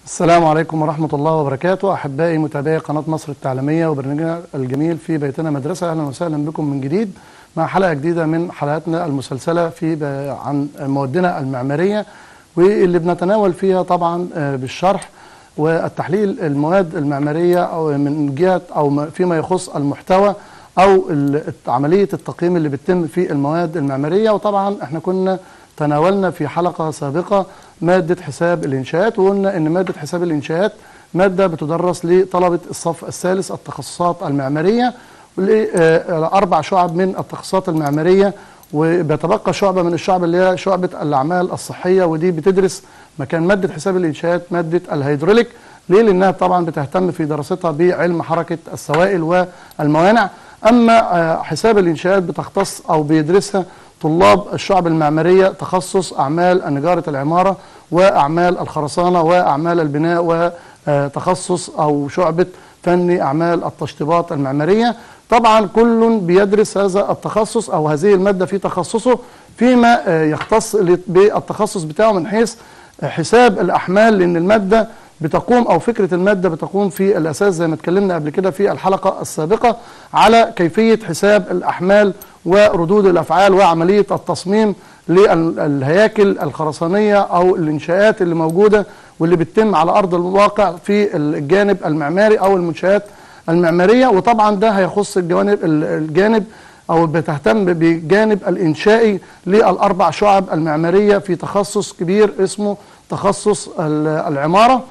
السلام عليكم ورحمة الله وبركاته أحبائي متابعي قناة مصر التعليمية وبرنامجنا الجميل في بيتنا مدرسة أهلا وسهلا بكم من جديد مع حلقة جديدة من حلقاتنا المسلسلة في ب- عن موادنا المعمارية واللي بنتناول فيها طبعا آه، بالشرح والتحليل المواد المعمارية أو من جهة أو م- فيما يخص المحتوى أو ال- عملية التقييم اللي بتتم في المواد المعمارية وطبعا احنا كنا تناولنا في حلقة سابقة مادة حساب الإنشاءات وقلنا إن مادة حساب الإنشاءات مادة بتدرس لطلبة الصف الثالث التخصصات المعمارية لأربع شعب من التخصصات المعمارية وبيتبقى شعبة من الشعب اللي هي شعبة الأعمال الصحية ودي بتدرس مكان مادة حساب الإنشاءات مادة الهيدروليك ليه؟ لأنها طبعا بتهتم في دراستها بعلم حركة السوائل والموانع أما آه، حساب الإنشاءات بتختص أو بيدرسها طلاب الشعب المعمارية تخصص أعمال نجارة العمارة وأعمال الخرسانة وأعمال البناء وتخصص أو شعبة فني أعمال التشطيبات المعمارية طبعا كل بيدرس هذا التخصص أو هذه المادة في تخصصه فيما آه، يختص بالتخصص بتاعه من حيث حساب الأحمال لأن المادة بتقوم او فكره الماده بتقوم في الاساس زي ما اتكلمنا قبل كده في الحلقه السابقه على كيفيه حساب الاحمال وردود الافعال وعمليه التصميم للهياكل الخرسانيه او الانشاءات اللي موجوده واللي بتتم على ارض الواقع في الجانب المعماري او المنشات المعماريه وطبعا ده هيخص الجوانب الجانب او بتهتم بجانب الانشائي للاربع شعب المعماريه في تخصص كبير اسمه تخصص ال- العماره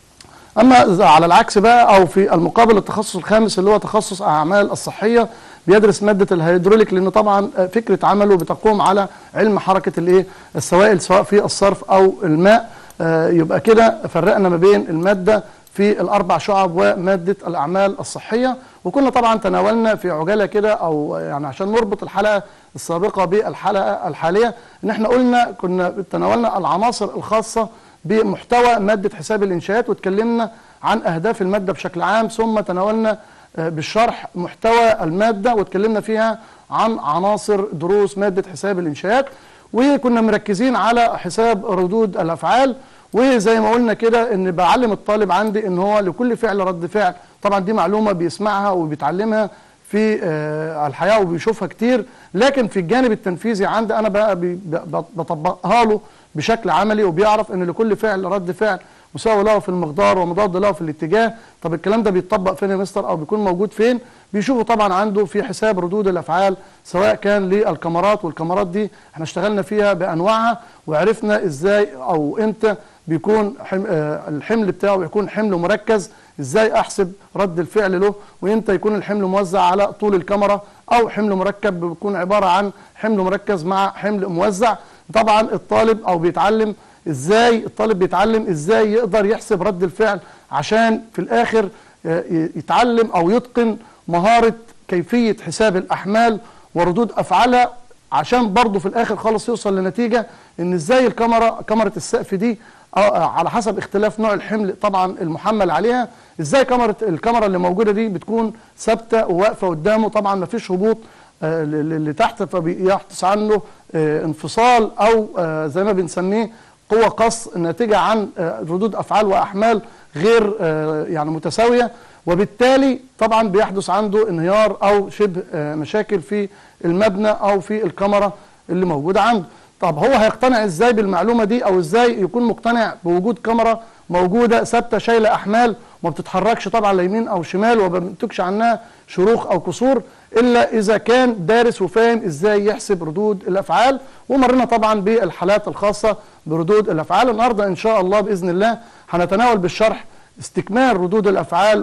اما إذا على العكس بقى او في المقابل التخصص الخامس اللي هو تخصص اعمال الصحيه بيدرس ماده الهيدروليك لان طبعا فكره عمله بتقوم على علم حركه الايه السوائل سواء في الصرف او الماء آه، يبقى كده فرقنا ما بين الماده في الاربع شعب وماده الاعمال الصحيه وكنا طبعا تناولنا في عجاله كده او يعني عشان نربط الحلقه السابقه بالحلقه الحاليه ان احنا قلنا كنا تناولنا العناصر الخاصه بمحتوى ماده حساب الانشاءات واتكلمنا عن اهداف الماده بشكل عام ثم تناولنا آه، بالشرح محتوى الماده واتكلمنا فيها عن عناصر دروس ماده حساب الانشاءات وكنا مركزين على حساب ردود الافعال وزي ما قلنا كده ان بعلم الطالب عندي ان هو لكل فعل رد فعل طبعا دي معلومه بيسمعها وبيتعلمها في آه، الحياه وبيشوفها كتير لكن في الجانب التنفيذي عندي انا بقى بي- ب- بطبقها له بشكل عملي وبيعرف ان لكل فعل رد فعل مساوي له في المقدار ومضاد له في الاتجاه طب الكلام ده بيتطبق فين يا مستر او بيكون موجود فين بيشوفوا طبعا عنده في حساب ردود الافعال سواء كان للكاميرات والكاميرات دي احنا اشتغلنا فيها بانواعها وعرفنا ازاي او امتى بيكون حم... آه الحمل بتاعه يكون حمل مركز ازاي احسب رد الفعل له وامتى يكون الحمل موزع على طول الكاميرا او حمل مركب بيكون عباره عن حمل مركز مع حمل موزع طبعا الطالب او بيتعلم ازاي الطالب بيتعلم ازاي يقدر يحسب رد الفعل عشان في الاخر آه، ي- يتعلم او يتقن مهاره كيفيه حساب الاحمال وردود افعالها عشان برضه في الاخر خالص يوصل لنتيجه ان ازاي الكاميرا كاميرا السقف دي آه، على حسب اختلاف نوع الحمل طبعا المحمل عليها ازاي كاميرا الكاميرا اللي موجوده دي بتكون ثابته وواقفه قدامه طبعا ما فيش هبوط آه، ل- ل- لتحت فبيحدث عنه آه، انفصال او آه، زي ما بنسميه قوة قص ناتجة عن آه، ردود أفعال وأحمال غير آه، يعني متساوية وبالتالي طبعا بيحدث عنده انهيار أو شبه آه، مشاكل في المبنى أو في الكاميرا اللي موجودة عنده طب هو هيقتنع ازاي بالمعلومة دي أو ازاي يكون مقتنع بوجود كاميرا موجودة ثابتة شايلة أحمال وما بتتحركش طبعا لا يمين أو شمال وما بينتجش عنها شروخ أو كسور إلا إذا كان دارس وفاهم ازاي يحسب ردود الأفعال ومرنا طبعا بالحالات الخاصة بردود الافعال النهارده ان شاء الله باذن الله هنتناول بالشرح استكمال ردود الافعال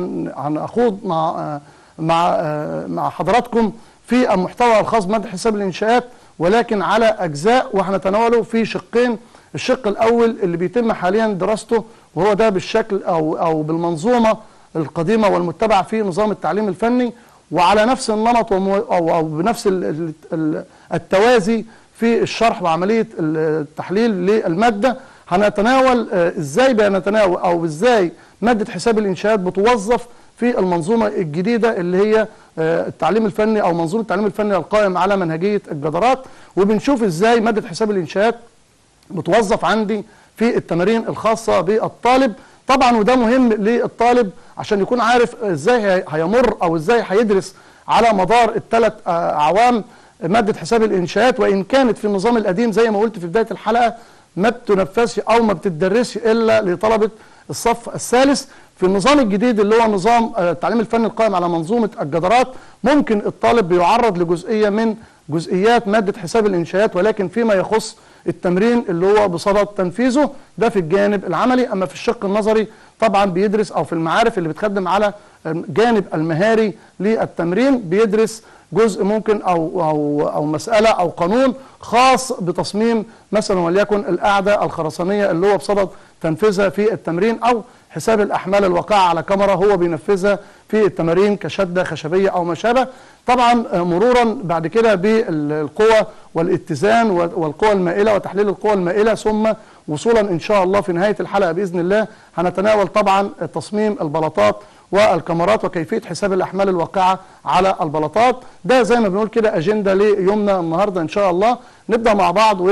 وهنخوض مع مع مع حضراتكم في المحتوى الخاص بماده حساب الانشاءات ولكن على اجزاء وهنتناوله في شقين الشق الاول اللي بيتم حاليا دراسته وهو ده بالشكل او او بالمنظومه القديمه والمتبعه في نظام التعليم الفني وعلى نفس النمط ومو- او او بنفس ال- ال- ال- التوازي في الشرح وعمليه التحليل للماده هنتناول آه، ازاي بنتناول او ازاي ماده حساب الانشاءات بتوظف في المنظومه الجديده اللي هي آه، التعليم الفني او منظومه التعليم الفني القائم على منهجيه الجدارات وبنشوف ازاي ماده حساب الانشاءات بتوظف عندي في التمارين الخاصه بالطالب طبعا وده مهم للطالب عشان يكون عارف ازاي هي- هيمر او ازاي هيدرس على مدار الثلاث اعوام ماده حساب الانشاءات وان كانت في النظام القديم زي ما قلت في بدايه الحلقه ما بتنفذش او ما بتدرسش الا لطلبه الصف الثالث في النظام الجديد اللي هو نظام آه، التعليم الفني القائم على منظومه الجدارات ممكن الطالب بيعرض لجزئيه من جزئيات ماده حساب الانشاءات ولكن فيما يخص التمرين اللي هو بصدد تنفيذه ده في الجانب العملي اما في الشق النظري طبعا بيدرس او في المعارف اللي بتخدم على الجانب المهاري للتمرين بيدرس جزء ممكن او او او مساله او قانون خاص بتصميم مثلا وليكن القاعده الخرسانيه اللي هو بصدد تنفيذها في التمرين او حساب الاحمال الواقعه على كاميرا هو بينفذها في التمارين كشده خشبيه او ما شابه طبعا آه، مرورا بعد كده بالقوى والاتزان والقوى المائله وتحليل القوى المائله ثم وصولا ان شاء الله في نهايه الحلقه باذن الله هنتناول طبعا تصميم البلاطات والكاميرات وكيفيه حساب الاحمال الواقعه على البلاطات ده زي ما بنقول كده اجنده ليومنا النهارده ان شاء الله نبدا مع بعض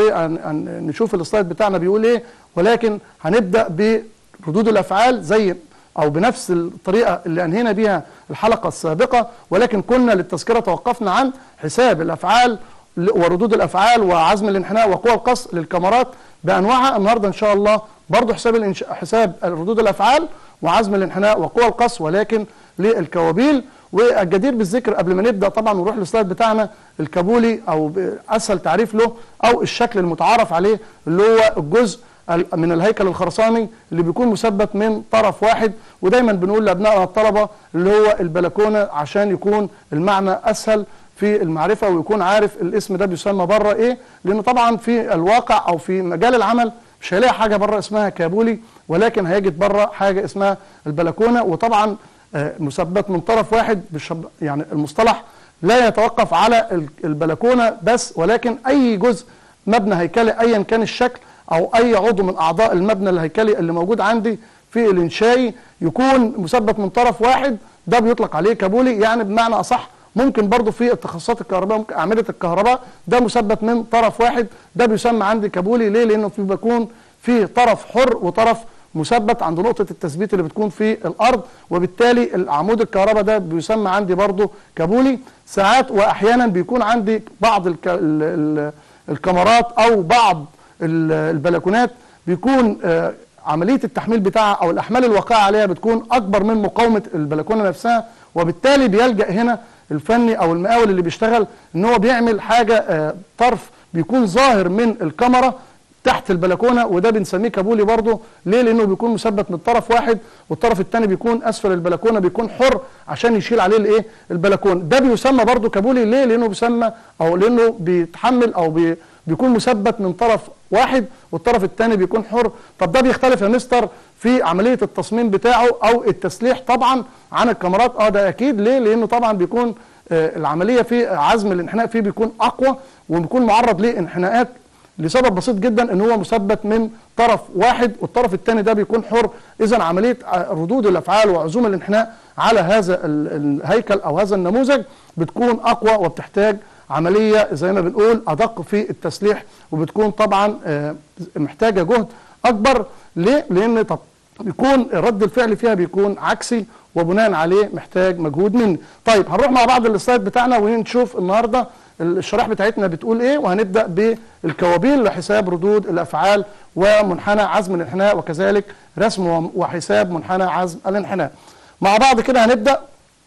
ونشوف السلايد بتاعنا بيقول ايه ولكن هنبدا بردود الافعال زي او بنفس الطريقه اللي انهينا بيها الحلقه السابقه ولكن كنا للتذكره توقفنا عن حساب الافعال وردود الافعال وعزم الانحناء وقوى القص للكاميرات بانواعها النهارده ان شاء الله برضه حساب الإنش... حساب ردود الافعال وعزم الانحناء وقوى القص ولكن للكوابيل والجدير بالذكر قبل ما نبدا طبعا ونروح للسلايد بتاعنا الكابولي او اسهل تعريف له او الشكل المتعارف عليه اللي هو الجزء ال- من الهيكل الخرساني اللي بيكون مثبت من طرف واحد ودايما بنقول لابنائنا الطلبه اللي هو البلكونه عشان يكون المعنى اسهل في المعرفه ويكون عارف الاسم ده بيسمى بره ايه لان طبعا في الواقع او في مجال العمل مش هيلاقي حاجه بره اسمها كابولي ولكن هيجد بره حاجه اسمها البلكونه وطبعا آه، مثبت من طرف واحد بالشب يعني المصطلح لا يتوقف على ال- البلكونه بس ولكن اي جزء مبنى هيكلي ايا كان الشكل او اي عضو من اعضاء المبنى الهيكلي اللي موجود عندي في الانشائي يكون مثبت من طرف واحد ده بيطلق عليه كابولي يعني بمعنى اصح ممكن برضو في التخصصات الكهرباء ممكن اعمده الكهرباء ده مثبت من طرف واحد ده بيسمى عندي كابولي ليه لانه في بيكون في طرف حر وطرف مثبت عند نقطة التثبيت اللي بتكون في الأرض وبالتالي العمود الكهرباء ده بيسمى عندي برضو كابولي ساعات وأحيانا بيكون عندي بعض الك... ال... ال... الكاميرات أو بعض ال- البلكونات بيكون آه، عملية التحميل بتاعها أو الأحمال الواقعة عليها بتكون أكبر من مقاومة البلكونة نفسها وبالتالي بيلجأ هنا الفني أو المقاول اللي بيشتغل إن هو بيعمل حاجة آه، طرف بيكون ظاهر من الكاميرا تحت البلكونه وده بنسميه كابولي برضه ليه لانه بيكون مثبت من طرف واحد والطرف الثاني بيكون اسفل البلكونه بيكون حر عشان يشيل عليه الايه البلكونه ده بيسمى برضه كابولي ليه لانه بيسمى او لانه بيتحمل او بي بيكون مثبت من طرف واحد والطرف الثاني بيكون حر طب ده بيختلف يا مستر في عمليه التصميم بتاعه او التسليح طبعا عن الكاميرات اه ده اكيد ليه لانه طبعا بيكون آه، العمليه في عزم الانحناء فيه بيكون اقوى وبيكون معرض لانحناءات لسبب بسيط جدا ان هو مثبت من طرف واحد والطرف الثاني ده بيكون حر اذا عمليه ع- ردود الافعال وعزوم الانحناء على هذا ال- الهيكل او هذا النموذج بتكون اقوى وبتحتاج عمليه زي ما بنقول ادق في التسليح وبتكون طبعا آه، محتاجه جهد اكبر ليه؟ لان طب بيكون رد الفعل فيها بيكون عكسي وبناء عليه محتاج مجهود مني. طيب هنروح مع بعض السلايد بتاعنا ونشوف النهارده الشرائح بتاعتنا بتقول ايه وهنبدا بالكوابيل لحساب ردود الافعال ومنحنى عزم الانحناء وكذلك رسم وحساب منحنى عزم الانحناء. مع بعض كده هنبدا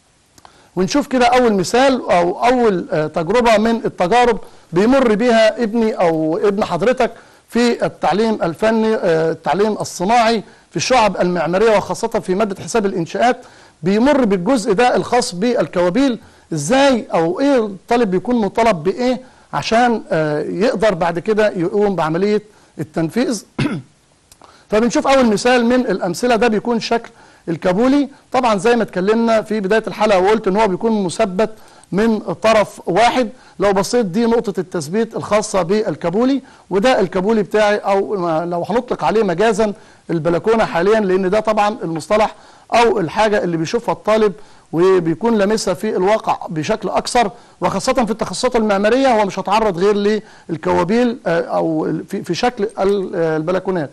ونشوف كده اول مثال او اول آه، تجربه من التجارب بيمر بيها ابني او ابن حضرتك في التعليم الفني آه، التعليم الصناعي في الشعب المعماريه وخاصه في ماده حساب الانشاءات بيمر بالجزء ده الخاص بالكوابيل ازاي او ايه الطالب بيكون مطالب بايه عشان آه، يقدر بعد كده يقوم بعمليه التنفيذ فبنشوف اول مثال من الامثله ده بيكون شكل الكابولي طبعا زي ما اتكلمنا في بدايه الحلقه وقلت ان هو بيكون مثبت من طرف واحد لو بصيت دي نقطه التثبيت الخاصه بالكابولي وده الكابولي بتاعي او لو هنطلق عليه مجازا البلكونه حاليا لان ده طبعا المصطلح او الحاجه اللي بيشوفها الطالب وبيكون لامسها في الواقع بشكل اكثر وخاصه في التخصصات المعماريه هو مش هتعرض غير للكوابيل آه، او في في شكل ال- البلكونات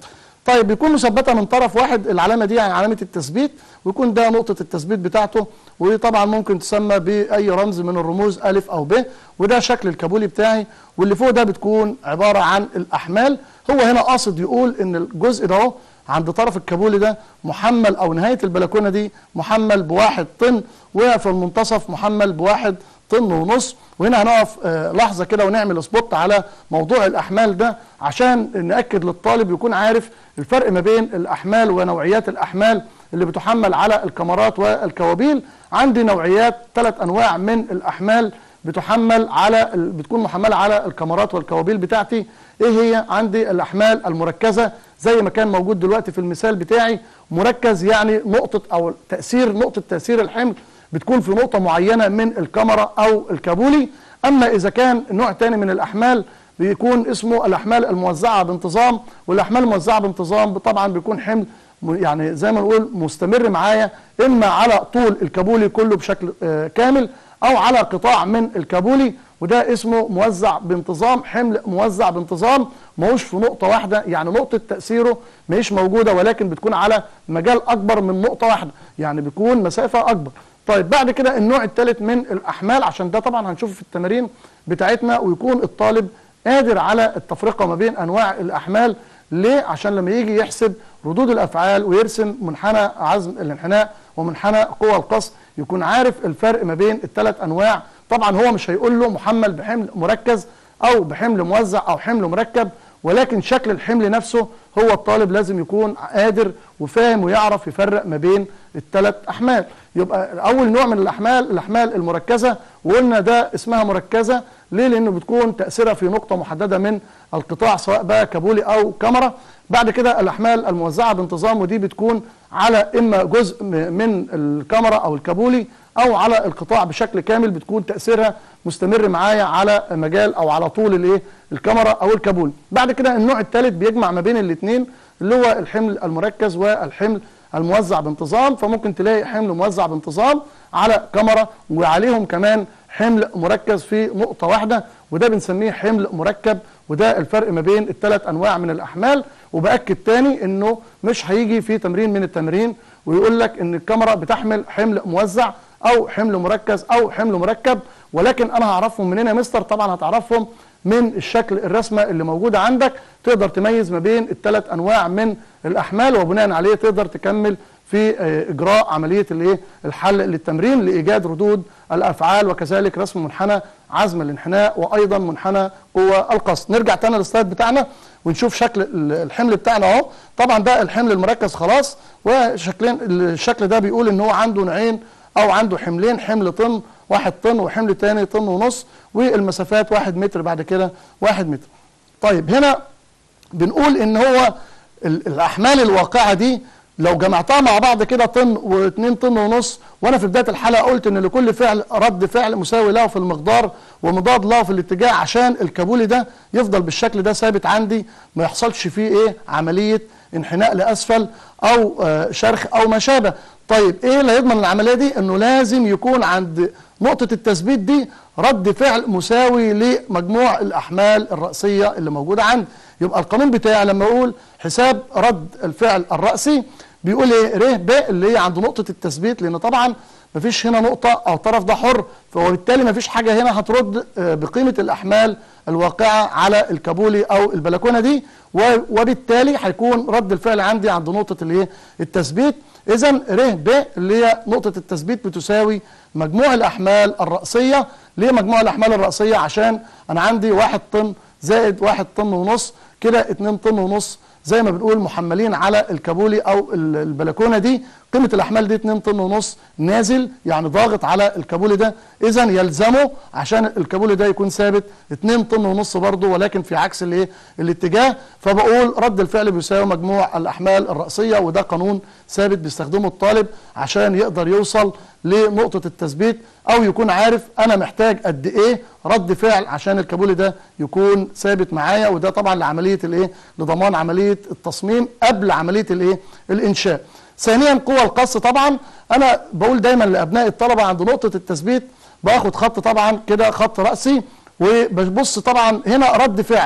طيب بيكون مثبته من طرف واحد العلامه دي يعني علامه التثبيت ويكون ده نقطه التثبيت بتاعته وطبعا ممكن تسمى باي رمز من الرموز الف او ب وده شكل الكابولي بتاعي واللي فوق ده بتكون عباره عن الاحمال هو هنا قاصد يقول ان الجزء ده اهو عند طرف الكابولي ده محمل او نهايه البلكونه دي محمل بواحد طن وفي المنتصف محمل بواحد طن ونص وهنا هنقف آه، لحظه كده ونعمل سبوت على موضوع الاحمال ده عشان ناكد للطالب يكون عارف الفرق ما بين الاحمال ونوعيات الاحمال اللي بتحمل على الكمرات والكوابيل عندي نوعيات ثلاث انواع من الاحمال بتحمل على ال- بتكون محمله على الكمرات والكوابيل بتاعتي ايه هي عندي الاحمال المركزه زي ما كان موجود دلوقتي في المثال بتاعي مركز يعني نقطه او تاثير نقطه تاثير الحمل بتكون في نقطه معينه من الكاميرا او الكابولي اما اذا كان نوع تاني من الاحمال بيكون اسمه الاحمال الموزعه بانتظام والاحمال الموزعه بانتظام طبعا بيكون حمل م- يعني زي ما نقول مستمر معايا اما على طول الكابولي كله بشكل آه، كامل او على قطاع من الكابولي وده اسمه موزع بانتظام حمل موزع بانتظام ماهوش في نقطه واحده يعني نقطه تاثيره مش موجوده ولكن بتكون على مجال اكبر من نقطه واحده يعني بيكون مسافه اكبر طيب بعد كده النوع الثالث من الاحمال عشان ده طبعا هنشوفه في التمارين بتاعتنا ويكون الطالب قادر على التفرقه ما بين انواع الاحمال ليه عشان لما يجي يحسب ردود الافعال ويرسم منحنى عزم الانحناء ومنحنى قوى القص يكون عارف الفرق ما بين الثلاث انواع طبعا هو مش هيقول له محمل بحمل مركز او بحمل موزع او حمل مركب ولكن شكل الحمل نفسه هو الطالب لازم يكون قادر وفاهم ويعرف يفرق ما بين الثلاث احمال يبقى اول نوع من الاحمال الاحمال المركزه وقلنا ده اسمها مركزه ليه لانه بتكون تاثيرها في نقطه محدده من القطاع سواء بقى كابولي او كاميرا بعد كده الاحمال الموزعه بانتظام ودي بتكون على اما جزء م- من الكاميرا او الكابولي او على القطاع بشكل كامل بتكون تاثيرها مستمر معايا على مجال او على طول الايه الكاميرا او الكابولي بعد كده النوع الثالث بيجمع ما بين الاثنين اللي هو الحمل المركز والحمل الموزع بانتظام فممكن تلاقي حمل موزع بانتظام على كاميرا وعليهم كمان حمل مركز في نقطة واحدة وده بنسميه حمل مركب وده الفرق ما بين الثلاث أنواع من الأحمال وبأكد تاني إنه مش هيجي في تمرين من التمرين ويقول لك إن الكاميرا بتحمل حمل موزع أو حمل مركز أو حمل مركب ولكن أنا هعرفهم منين يا مستر طبعا هتعرفهم من الشكل الرسمة اللي موجودة عندك تقدر تميز ما بين الثلاث أنواع من الأحمال وبناء عليه تقدر تكمل في آه، اجراء عمليه الايه الحل للتمرين لايجاد ردود الافعال وكذلك رسم منحنى عزم الانحناء وايضا منحنى قوى القصد نرجع تاني للسلايد بتاعنا ونشوف شكل ال- الحمل بتاعنا اهو طبعا ده الحمل المركز خلاص وشكلين الشكل ده بيقول ان هو عنده نوعين او عنده حملين حمل طن واحد طن وحمل تاني طن ونص والمسافات واحد متر بعد كده واحد متر طيب هنا بنقول ان هو ال- الاحمال الواقعه دي لو جمعتها مع بعض كده طن و2 طن ونص وانا في بدايه الحلقه قلت ان لكل فعل رد فعل مساوي له في المقدار ومضاد له في الاتجاه عشان الكابولي ده يفضل بالشكل ده ثابت عندي ما يحصلش فيه ايه عمليه انحناء لاسفل او آه، شرخ او ما شابه طيب ايه اللي هيضمن العمليه دي انه لازم يكون عند نقطه التثبيت دي رد فعل مساوي لمجموع الاحمال الراسيه اللي موجوده عندي يبقى القانون بتاعي لما اقول حساب رد الفعل الراسي بيقول ايه ر ب اللي هي عند نقطه التثبيت لان طبعا مفيش هنا نقطه او الطرف ده حر فوبالتالي مفيش حاجه هنا هترد آه، بقيمه الاحمال الواقعه على الكابولي او البلكونه دي و- وبالتالي هيكون رد الفعل عندي عند نقطه الايه التثبيت اذا ر ب اللي هي نقطه التثبيت بتساوي مجموع الاحمال الراسيه ليه مجموع الاحمال الراسيه عشان انا عندي واحد طن زائد واحد طن ونص كده اتنين طن ونص زي ما بنقول محملين على الكابولي او ال- البلكونه دي قيمه الاحمال دي 2 طن ونص نازل يعني ضاغط على الكابولي ده اذا يلزمه عشان الكابولي ده يكون ثابت 2 طن ونص برضه ولكن في عكس الايه الاتجاه فبقول رد الفعل بيساوي مجموع الاحمال الراسيه وده قانون ثابت بيستخدمه الطالب عشان يقدر يوصل لنقطه التثبيت او يكون عارف انا محتاج قد ايه رد فعل عشان الكابولي ده يكون ثابت معايا وده طبعا لعمليه الايه لضمان عمليه التصميم قبل عمليه الايه الانشاء ثانيا قوى القص طبعا انا بقول دايما لابناء الطلبه عند نقطه التثبيت باخد خط طبعا كده خط راسي وببص طبعا هنا رد فعل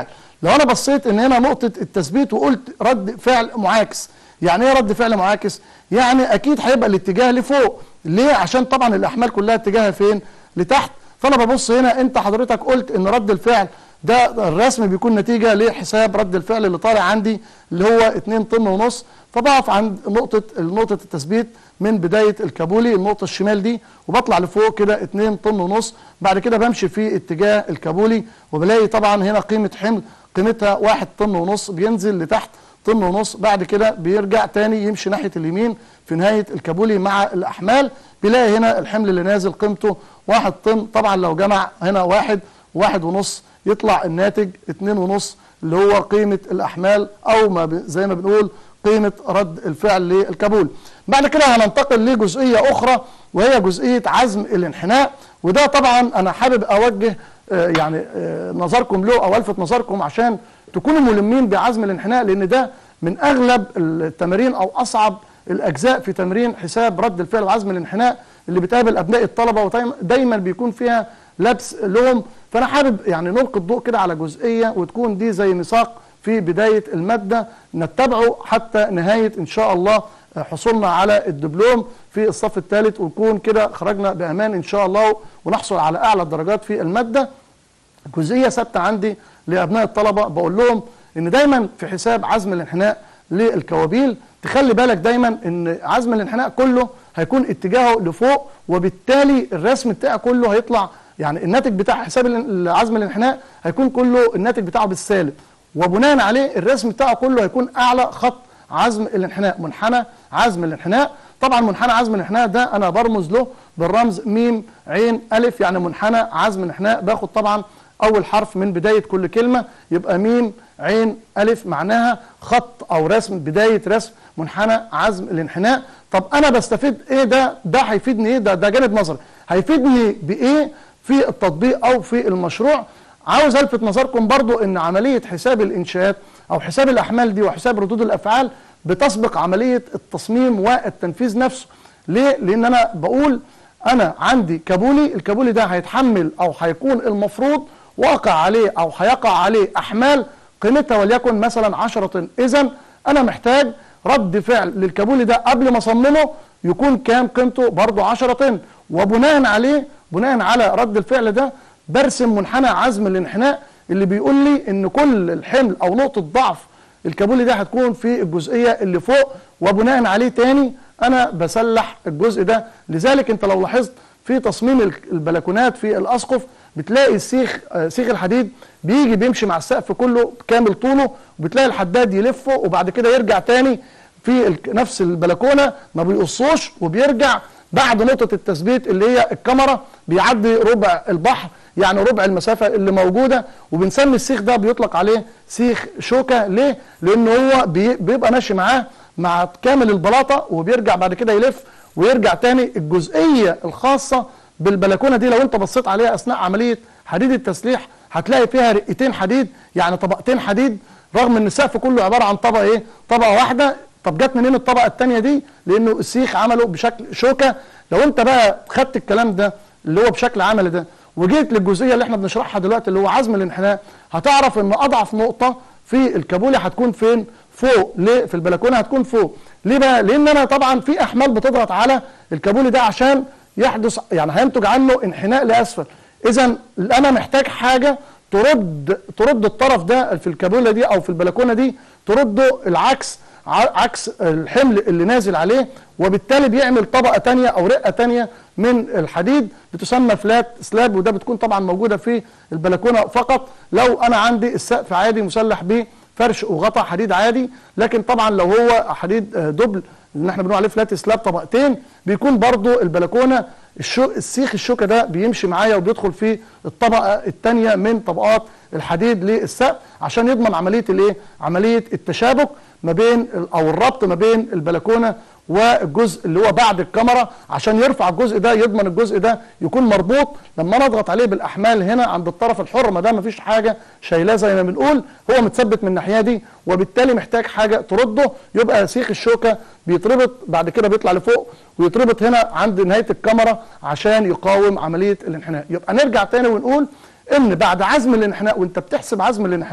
لو انا بصيت ان هنا نقطه التثبيت وقلت رد فعل معاكس يعني ايه رد فعل معاكس يعني اكيد هيبقى الاتجاه لفوق ليه عشان طبعا الاحمال كلها اتجاهها فين لتحت فانا ببص هنا انت حضرتك قلت ان رد الفعل ده الرسم بيكون نتيجه لحساب رد الفعل اللي طالع عندي اللي هو 2 طن ونص فبقف عند نقطه نقطه التثبيت من بدايه الكابولي النقطه الشمال دي وبطلع لفوق كده 2 طن ونص بعد كده بمشي في اتجاه الكابولي وبلاقي طبعا هنا قيمه حمل قيمتها 1 طن ونص بينزل لتحت طن ونص بعد كده بيرجع تاني يمشي ناحيه اليمين في نهايه الكابولي مع الاحمال بيلاقي هنا الحمل اللي نازل قيمته 1 طن طبعا لو جمع هنا واحد واحد ونص يطلع الناتج اتنين ونص اللي هو قيمة الأحمال أو ما ب- زي ما بنقول قيمة رد الفعل للكابول بعد كده هننتقل لجزئية أخرى وهي جزئية عزم الانحناء وده طبعا أنا حابب أوجه آه، يعني آه، نظركم له أو ألفت نظركم عشان تكونوا ملمين بعزم الانحناء لأن ده من أغلب التمارين أو أصعب الأجزاء في تمرين حساب رد الفعل وعزم الانحناء اللي بتقابل أبناء الطلبة ودايما بيكون فيها لبس لهم فانا حابب يعني نلقي الضوء كده على جزئيه وتكون دي زي ميثاق في بدايه الماده نتبعه حتى نهايه ان شاء الله حصولنا على الدبلوم في الصف الثالث ونكون كده خرجنا بامان ان شاء الله ونحصل على اعلى الدرجات في الماده جزئيه ثابته عندي لابناء الطلبه بقول لهم ان دايما في حساب عزم الانحناء للكوابيل تخلي بالك دايما ان عزم الانحناء كله هيكون اتجاهه لفوق وبالتالي الرسم بتاعه كله هيطلع يعني الناتج بتاع حساب ال- عزم الانحناء هيكون كله الناتج بتاعه بالسالب وبناء عليه الرسم بتاعه كله هيكون اعلى خط عزم الانحناء منحنى عزم الانحناء طبعا منحنى عزم الانحناء ده انا برمز له بالرمز ميم عين الف يعني منحنى عزم الانحناء باخد طبعا اول حرف من بدايه كل كلمه يبقى ميم عين الف معناها خط او رسم بدايه رسم منحنى عزم الانحناء طب انا بستفيد ايه ده ده هيفيدني ايه ده ده جانب نظري هيفيدني بايه في التطبيق او في المشروع عاوز الفت نظركم برضو ان عمليه حساب الانشاءات او حساب الاحمال دي وحساب ردود الافعال بتسبق عمليه التصميم والتنفيذ نفسه ليه لان انا بقول انا عندي كابولي الكابولي ده هيتحمل او هيكون المفروض واقع عليه او هيقع عليه احمال قيمتها وليكن مثلا 10 طن اذا انا محتاج رد فعل للكابولي ده قبل ما اصممه يكون كام قيمته برضه 10 طن وبناء عليه بناء على رد الفعل ده برسم منحنى عزم الانحناء اللي بيقول لي ان كل الحمل او نقطه ضعف الكابولي ده هتكون في الجزئيه اللي فوق وبناء عليه تاني انا بسلح الجزء ده لذلك انت لو لاحظت في تصميم البلكونات في الاسقف بتلاقي السيخ آه، سيخ الحديد بيجي بيمشي مع السقف كله كامل طوله وبتلاقي الحداد يلفه وبعد كده يرجع تاني في ال- نفس البلكونه ما بيقصوش وبيرجع بعد نقطه التثبيت اللي هي الكاميرا بيعدي ربع البحر يعني ربع المسافه اللي موجوده وبنسمي السيخ ده بيطلق عليه سيخ شوكه ليه؟ لان هو بي- بيبقى ماشي معاه مع كامل البلاطه وبيرجع بعد كده يلف ويرجع تاني الجزئيه الخاصه بالبلكونه دي لو انت بصيت عليها اثناء عمليه حديد التسليح هتلاقي فيها رقتين حديد يعني طبقتين حديد رغم ان السقف كله عباره عن طبقه ايه؟ طبقه واحده طب جت منين الطبقه الثانيه دي؟ لانه السيخ عمله بشكل شوكه لو انت بقى خدت الكلام ده اللي هو بشكل عملي ده وجيت للجزئيه اللي احنا بنشرحها دلوقتي اللي هو عزم الانحناء هتعرف ان اضعف نقطه في الكابولي هتكون فين؟ فوق ليه؟ في البلكونه هتكون فوق ليه بقى؟ لان انا طبعا في احمال بتضغط على الكابولي ده عشان يحدث يعني هينتج عنه انحناء لاسفل اذا انا محتاج حاجه ترد ترد الطرف ده في الكابوله دي او في البلكونه دي ترده العكس ع- عكس الحمل اللي نازل عليه وبالتالي بيعمل طبقه تانية او رقه تانية من الحديد بتسمى فلات سلاب وده بتكون طبعا موجوده في البلكونه فقط لو انا عندي السقف عادي مسلح بيه فرش وغطا حديد عادي لكن طبعا لو هو حديد آه، دبل اللي احنا بنقول عليه فلات سلاب طبقتين بيكون برضو البلكونه الشو السيخ الشوكه ده بيمشي معايا وبيدخل في الطبقه الثانيه من طبقات الحديد للسقف عشان يضمن عمليه الايه؟ عمليه التشابك ما بين ال- او الربط ما بين البلكونه والجزء اللي هو بعد الكاميرا عشان يرفع الجزء ده يضمن الجزء ده يكون مربوط لما انا اضغط عليه بالاحمال هنا عند الطرف الحر ما دام مفيش حاجه شايلاه زي ما بنقول هو متثبت من الناحيه دي وبالتالي محتاج حاجه ترده يبقى سيخ الشوكه بيتربط بعد كده بيطلع لفوق ويتربط هنا عند نهايه الكاميرا عشان يقاوم عمليه الانحناء يبقى نرجع تاني ونقول ان بعد عزم الانحناء وانت بتحسب عزم الانحناء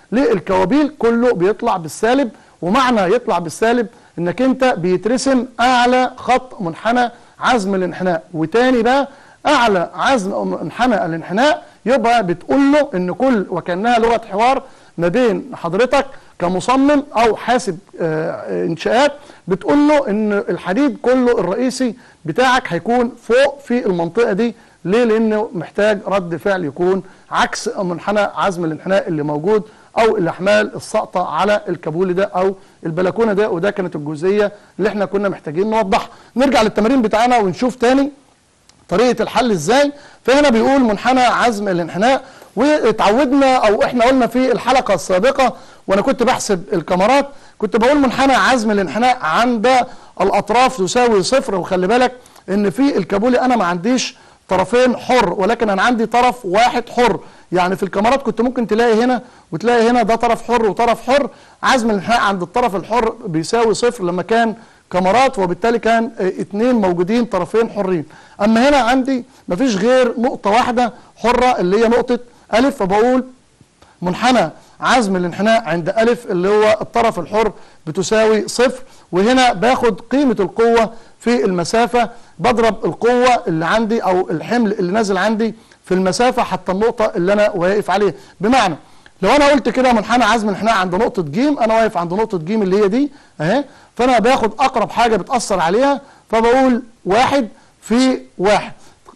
للكوابيل كله بيطلع بالسالب ومعنى يطلع بالسالب انك انت بيترسم اعلى خط منحنى عزم الانحناء وتاني بقى اعلى عزم منحنى الانحناء يبقى بتقول له ان كل وكانها لغه حوار ما بين حضرتك كمصمم او حاسب آه، انشاءات بتقول له ان الحديد كله الرئيسي بتاعك هيكون فوق في المنطقه دي ليه لانه محتاج رد فعل يكون عكس منحنى عزم الانحناء اللي موجود او الاحمال الساقطه على الكابولي ده او البلكونه ده وده كانت الجزئيه اللي احنا كنا محتاجين نوضحها نرجع للتمارين بتاعنا ونشوف تاني طريقه الحل ازاي فهنا بيقول منحنى عزم الانحناء واتعودنا او احنا قلنا في الحلقه السابقه وانا كنت بحسب الكاميرات كنت بقول منحنى عزم الانحناء عند الاطراف تساوي صفر وخلي بالك ان في الكابولي انا ما عنديش طرفين حر ولكن انا عندي طرف واحد حر يعني في الكاميرات كنت ممكن تلاقي هنا وتلاقي هنا ده طرف حر وطرف حر عزم الانحناء عند الطرف الحر بيساوي صفر لما كان كاميرات وبالتالي كان اه اتنين موجودين طرفين حرين اما هنا عندي مفيش غير نقطة واحدة حرة اللي هي نقطة الف فبقول منحنى عزم الانحناء عند ألف اللي هو الطرف الحر بتساوي صفر وهنا باخد قيمة القوة في المسافة بضرب القوة اللي عندي أو الحمل اللي نازل عندي في المسافة حتى النقطة اللي أنا واقف عليها بمعنى لو أنا قلت كده منحنى عزم الانحناء عند نقطة جيم أنا واقف عند نقطة جيم اللي هي دي أهي فأنا باخد أقرب حاجة بتأثر عليها فبقول واحد في واحد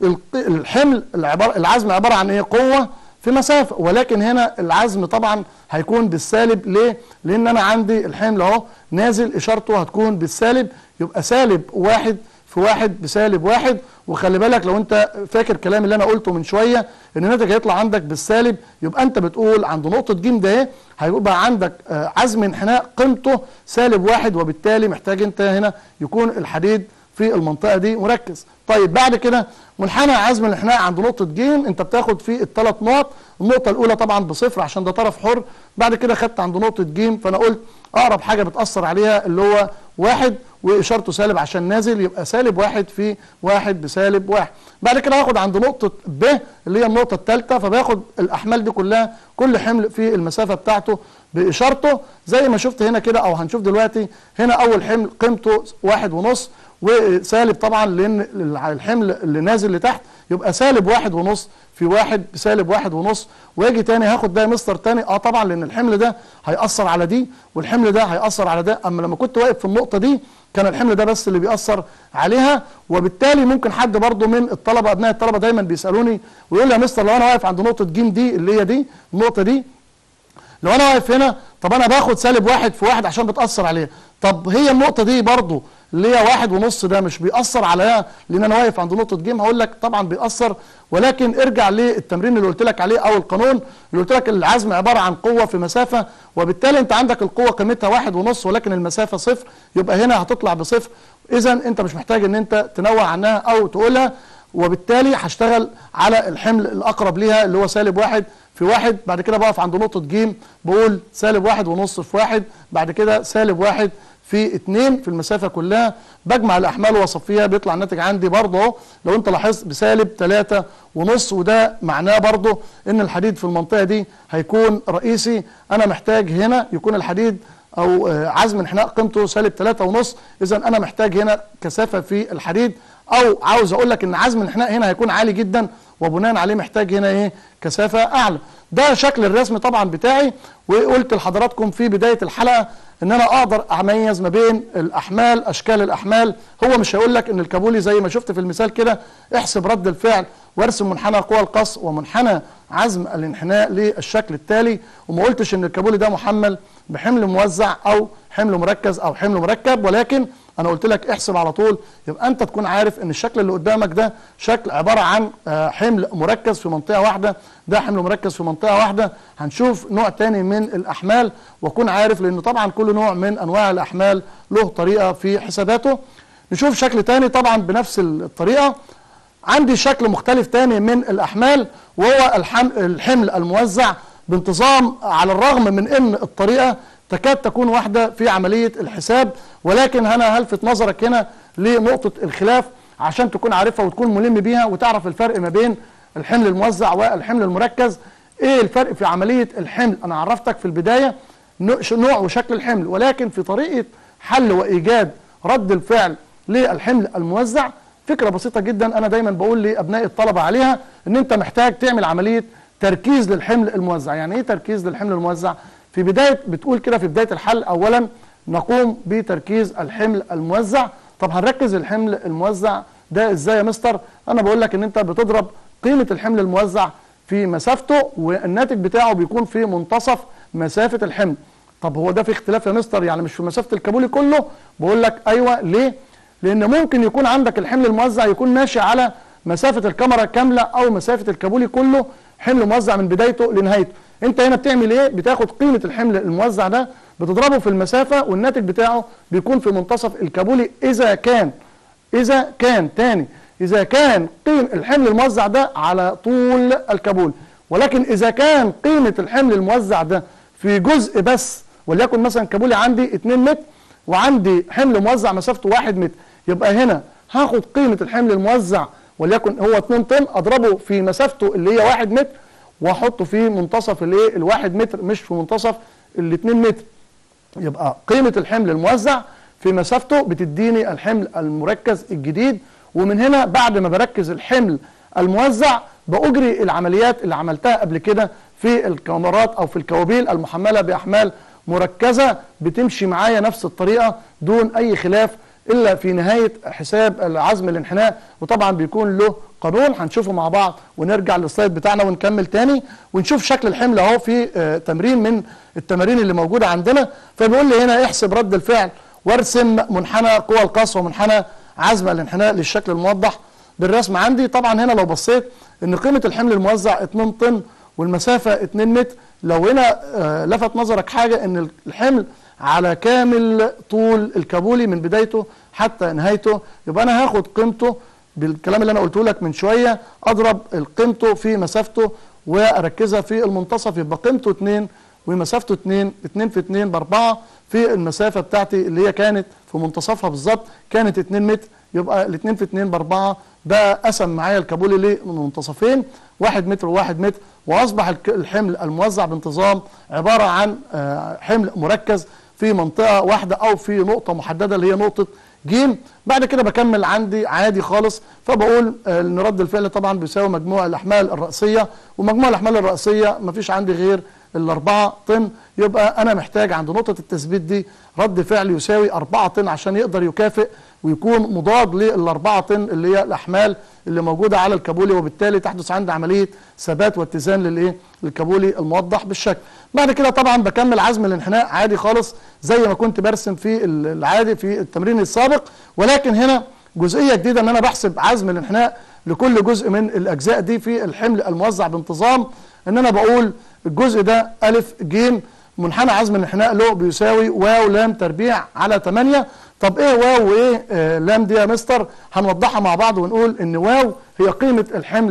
الحمل العبارة العزم عبارة عن إيه قوة في مسافة ولكن هنا العزم طبعا هيكون بالسالب ليه؟ لأن أنا عندي الحمل أهو نازل إشارته هتكون بالسالب يبقى سالب واحد في واحد بسالب واحد وخلي بالك لو أنت فاكر كلام اللي أنا قلته من شوية إن الناتج هيطلع عندك بالسالب يبقى أنت بتقول عند نقطة ج ده إيه؟ هيبقى عندك عزم انحناء قيمته سالب واحد وبالتالي محتاج أنت هنا يكون الحديد في المنطقة دي مركز طيب بعد كده منحنى عزم الانحناء عند نقطة ج انت بتاخد فيه الثلاث نقط النقطة الأولى طبعا بصفر عشان ده طرف حر بعد كده خدت عند نقطة ج فأنا قلت أقرب حاجة بتأثر عليها اللي هو واحد وإشارته سالب عشان نازل يبقى سالب واحد في واحد بسالب واحد بعد كده هاخد عند نقطة ب اللي هي النقطة الثالثة فباخد الأحمال دي كلها كل حمل في المسافة بتاعته بإشارته زي ما شفت هنا كده أو هنشوف دلوقتي هنا أول حمل قيمته واحد ونص وسالب طبعا لان الحمل اللي نازل لتحت يبقى سالب واحد ونص في واحد بسالب واحد ونص واجي تاني هاخد ده مستر تاني اه طبعا لان الحمل ده هيأثر على دي والحمل ده هيأثر على ده اما لما كنت واقف في النقطة دي كان الحمل ده بس اللي بيأثر عليها وبالتالي ممكن حد برضو من الطلبة ابناء الطلبة دايما بيسألوني ويقول لي يا مستر لو انا واقف عند نقطة ج دي اللي هي دي النقطة دي لو انا واقف هنا طب انا باخد سالب واحد في واحد عشان بتأثر عليها طب هي النقطة دي برضو اللي هي واحد ونص ده مش بيأثر عليها لان انا واقف عند نقطة جيم هقول لك طبعا بيأثر ولكن ارجع للتمرين اللي قلت لك عليه او القانون اللي قلت لك العزم عبارة عن قوة في مسافة وبالتالي انت عندك القوة قيمتها واحد ونص ولكن المسافة صفر يبقى هنا هتطلع بصفر اذا انت مش محتاج ان انت تنوع عنها او تقولها وبالتالي هشتغل على الحمل الاقرب ليها اللي هو سالب واحد في واحد بعد كده بقف عند نقطة ج بقول سالب واحد ونص في واحد بعد كده سالب واحد في اتنين في المسافة كلها بجمع الأحمال وأصفيها بيطلع الناتج عندي برضه اهو لو أنت لاحظت بسالب تلاتة ونص وده معناه برضه إن الحديد في المنطقة دي هيكون رئيسي أنا محتاج هنا يكون الحديد أو عزم انحناء قيمته سالب تلاتة ونص إذا أنا محتاج هنا كثافة في الحديد أو عاوز أقول لك إن عزم الانحناء هنا هيكون عالي جدا وبناء عليه محتاج هنا إيه كثافة أعلى ده شكل الرسم طبعا بتاعي وقلت لحضراتكم في بداية الحلقة ان انا اقدر اميز ما بين الاحمال اشكال الاحمال هو مش هيقول لك ان الكابولي زي ما شفت في المثال كده احسب رد الفعل وارسم منحنى قوى القص ومنحنى عزم الانحناء للشكل التالي وما قلتش ان الكابولي ده محمل بحمل موزع او حمل مركز او حمل مركب ولكن انا قلت لك احسب على طول يبقى انت تكون عارف ان الشكل اللي قدامك ده شكل عباره عن حمل مركز في منطقه واحده ده حمل مركز في منطقه واحده هنشوف نوع تاني من الاحمال واكون عارف لان طبعا كل نوع من انواع الاحمال له طريقه في حساباته نشوف شكل تاني طبعا بنفس الطريقه عندي شكل مختلف تاني من الاحمال وهو الحمل الموزع بانتظام على الرغم من ان الطريقه تكاد تكون واحدة في عملية الحساب ولكن أنا هلفت نظرك هنا لنقطة الخلاف عشان تكون عارفها وتكون ملم بيها وتعرف الفرق ما بين الحمل الموزع والحمل المركز ايه الفرق في عمليه الحمل انا عرفتك في البدايه نوع وشكل الحمل ولكن في طريقه حل وايجاد رد الفعل للحمل الموزع فكره بسيطه جدا انا دايما بقول لابناء الطلبه عليها ان انت محتاج تعمل عمليه تركيز للحمل الموزع يعني ايه تركيز للحمل الموزع في بدايه بتقول كده في بدايه الحل اولا نقوم بتركيز الحمل الموزع طب هنركز الحمل الموزع ده ازاي يا مستر انا بقول لك ان انت بتضرب قيمه الحمل الموزع في مسافته والناتج بتاعه بيكون في منتصف مسافه الحمل طب هو ده في اختلاف يا مستر يعني مش في مسافه الكابولي كله بقول لك ايوه ليه لان ممكن يكون عندك الحمل الموزع يكون ماشي على مسافه الكاميرا كامله او مسافه الكابولي كله حمل موزع من بدايته لنهايته انت هنا بتعمل ايه بتاخد قيمه الحمل الموزع ده بتضربه في المسافه والناتج بتاعه بيكون في منتصف الكابولي اذا كان اذا كان تاني اذا كان قيم الحمل الموزع ده على طول الكابولي ولكن اذا كان قيمه الحمل الموزع ده في جزء بس وليكن مثلا كابولي عندي 2 متر وعندي حمل موزع مسافته 1 متر يبقى هنا هاخد قيمه الحمل الموزع وليكن هو 2 طن اضربه في مسافته اللي هي 1 متر واحطه في منتصف الايه ال1 متر مش في منتصف ال2 متر يبقى قيمه الحمل الموزع في مسافته بتديني الحمل المركز الجديد ومن هنا بعد ما بركز الحمل الموزع باجري العمليات اللي عملتها قبل كده في الكاميرات او في الكوابيل المحمله باحمال مركزه بتمشي معايا نفس الطريقه دون اي خلاف الا في نهايه حساب العزم الانحناء وطبعا بيكون له قانون هنشوفه مع بعض ونرجع للسلايد بتاعنا ونكمل تاني ونشوف شكل الحمل اهو في آه تمرين من التمارين اللي موجوده عندنا فبيقول لي هنا احسب رد الفعل وارسم منحنى قوى القص ومنحنى عزم الانحناء للشكل الموضح بالرسم عندي طبعا هنا لو بصيت ان قيمه الحمل الموزع 2 طن والمسافه 2 متر لو هنا آه لفت نظرك حاجه ان الحمل على كامل طول الكابولي من بدايته حتى نهايته يبقى انا هاخد قيمته بالكلام اللي انا قلته لك من شويه اضرب قيمته في مسافته واركزها في المنتصف يبقى قيمته 2 ومسافته 2 2 في 2 ب 4 في المسافه بتاعتي اللي هي كانت في منتصفها بالظبط كانت 2 متر يبقى ال 2 في 2 ب 4 ده قسم معايا الكابولي لمنتصفين 1 متر و1 متر واصبح الحمل الموزع بانتظام عباره عن حمل مركز في منطقه واحده او في نقطه محدده اللي هي نقطه جيم بعد كده بكمل عندي عادي خالص فبقول ان رد الفعل طبعا بيساوي مجموع الاحمال الراسيه ومجموع الاحمال الراسيه مفيش عندي غير الأربعة طن يبقى أنا محتاج عند نقطة التثبيت دي رد فعل يساوي أربعة طن عشان يقدر يكافئ ويكون مضاد للأربعة طن اللي هي الأحمال اللي موجودة على الكابولي وبالتالي تحدث عندي عملية ثبات واتزان للإيه؟ للكابولي الموضح بالشكل. بعد كده طبعا بكمل عزم الانحناء عادي خالص زي ما كنت برسم في العادي في التمرين السابق ولكن هنا جزئية جديدة إن أنا بحسب عزم الانحناء لكل جزء من الأجزاء دي في الحمل الموزع بانتظام إن أنا بقول الجزء ده ألف جيم منحنى عزم الانحناء له بيساوي واو لام تربيع على 8 طب ايه واو وايه آه لام دي يا مستر هنوضحها مع بعض ونقول ان واو هي قيمة الحمل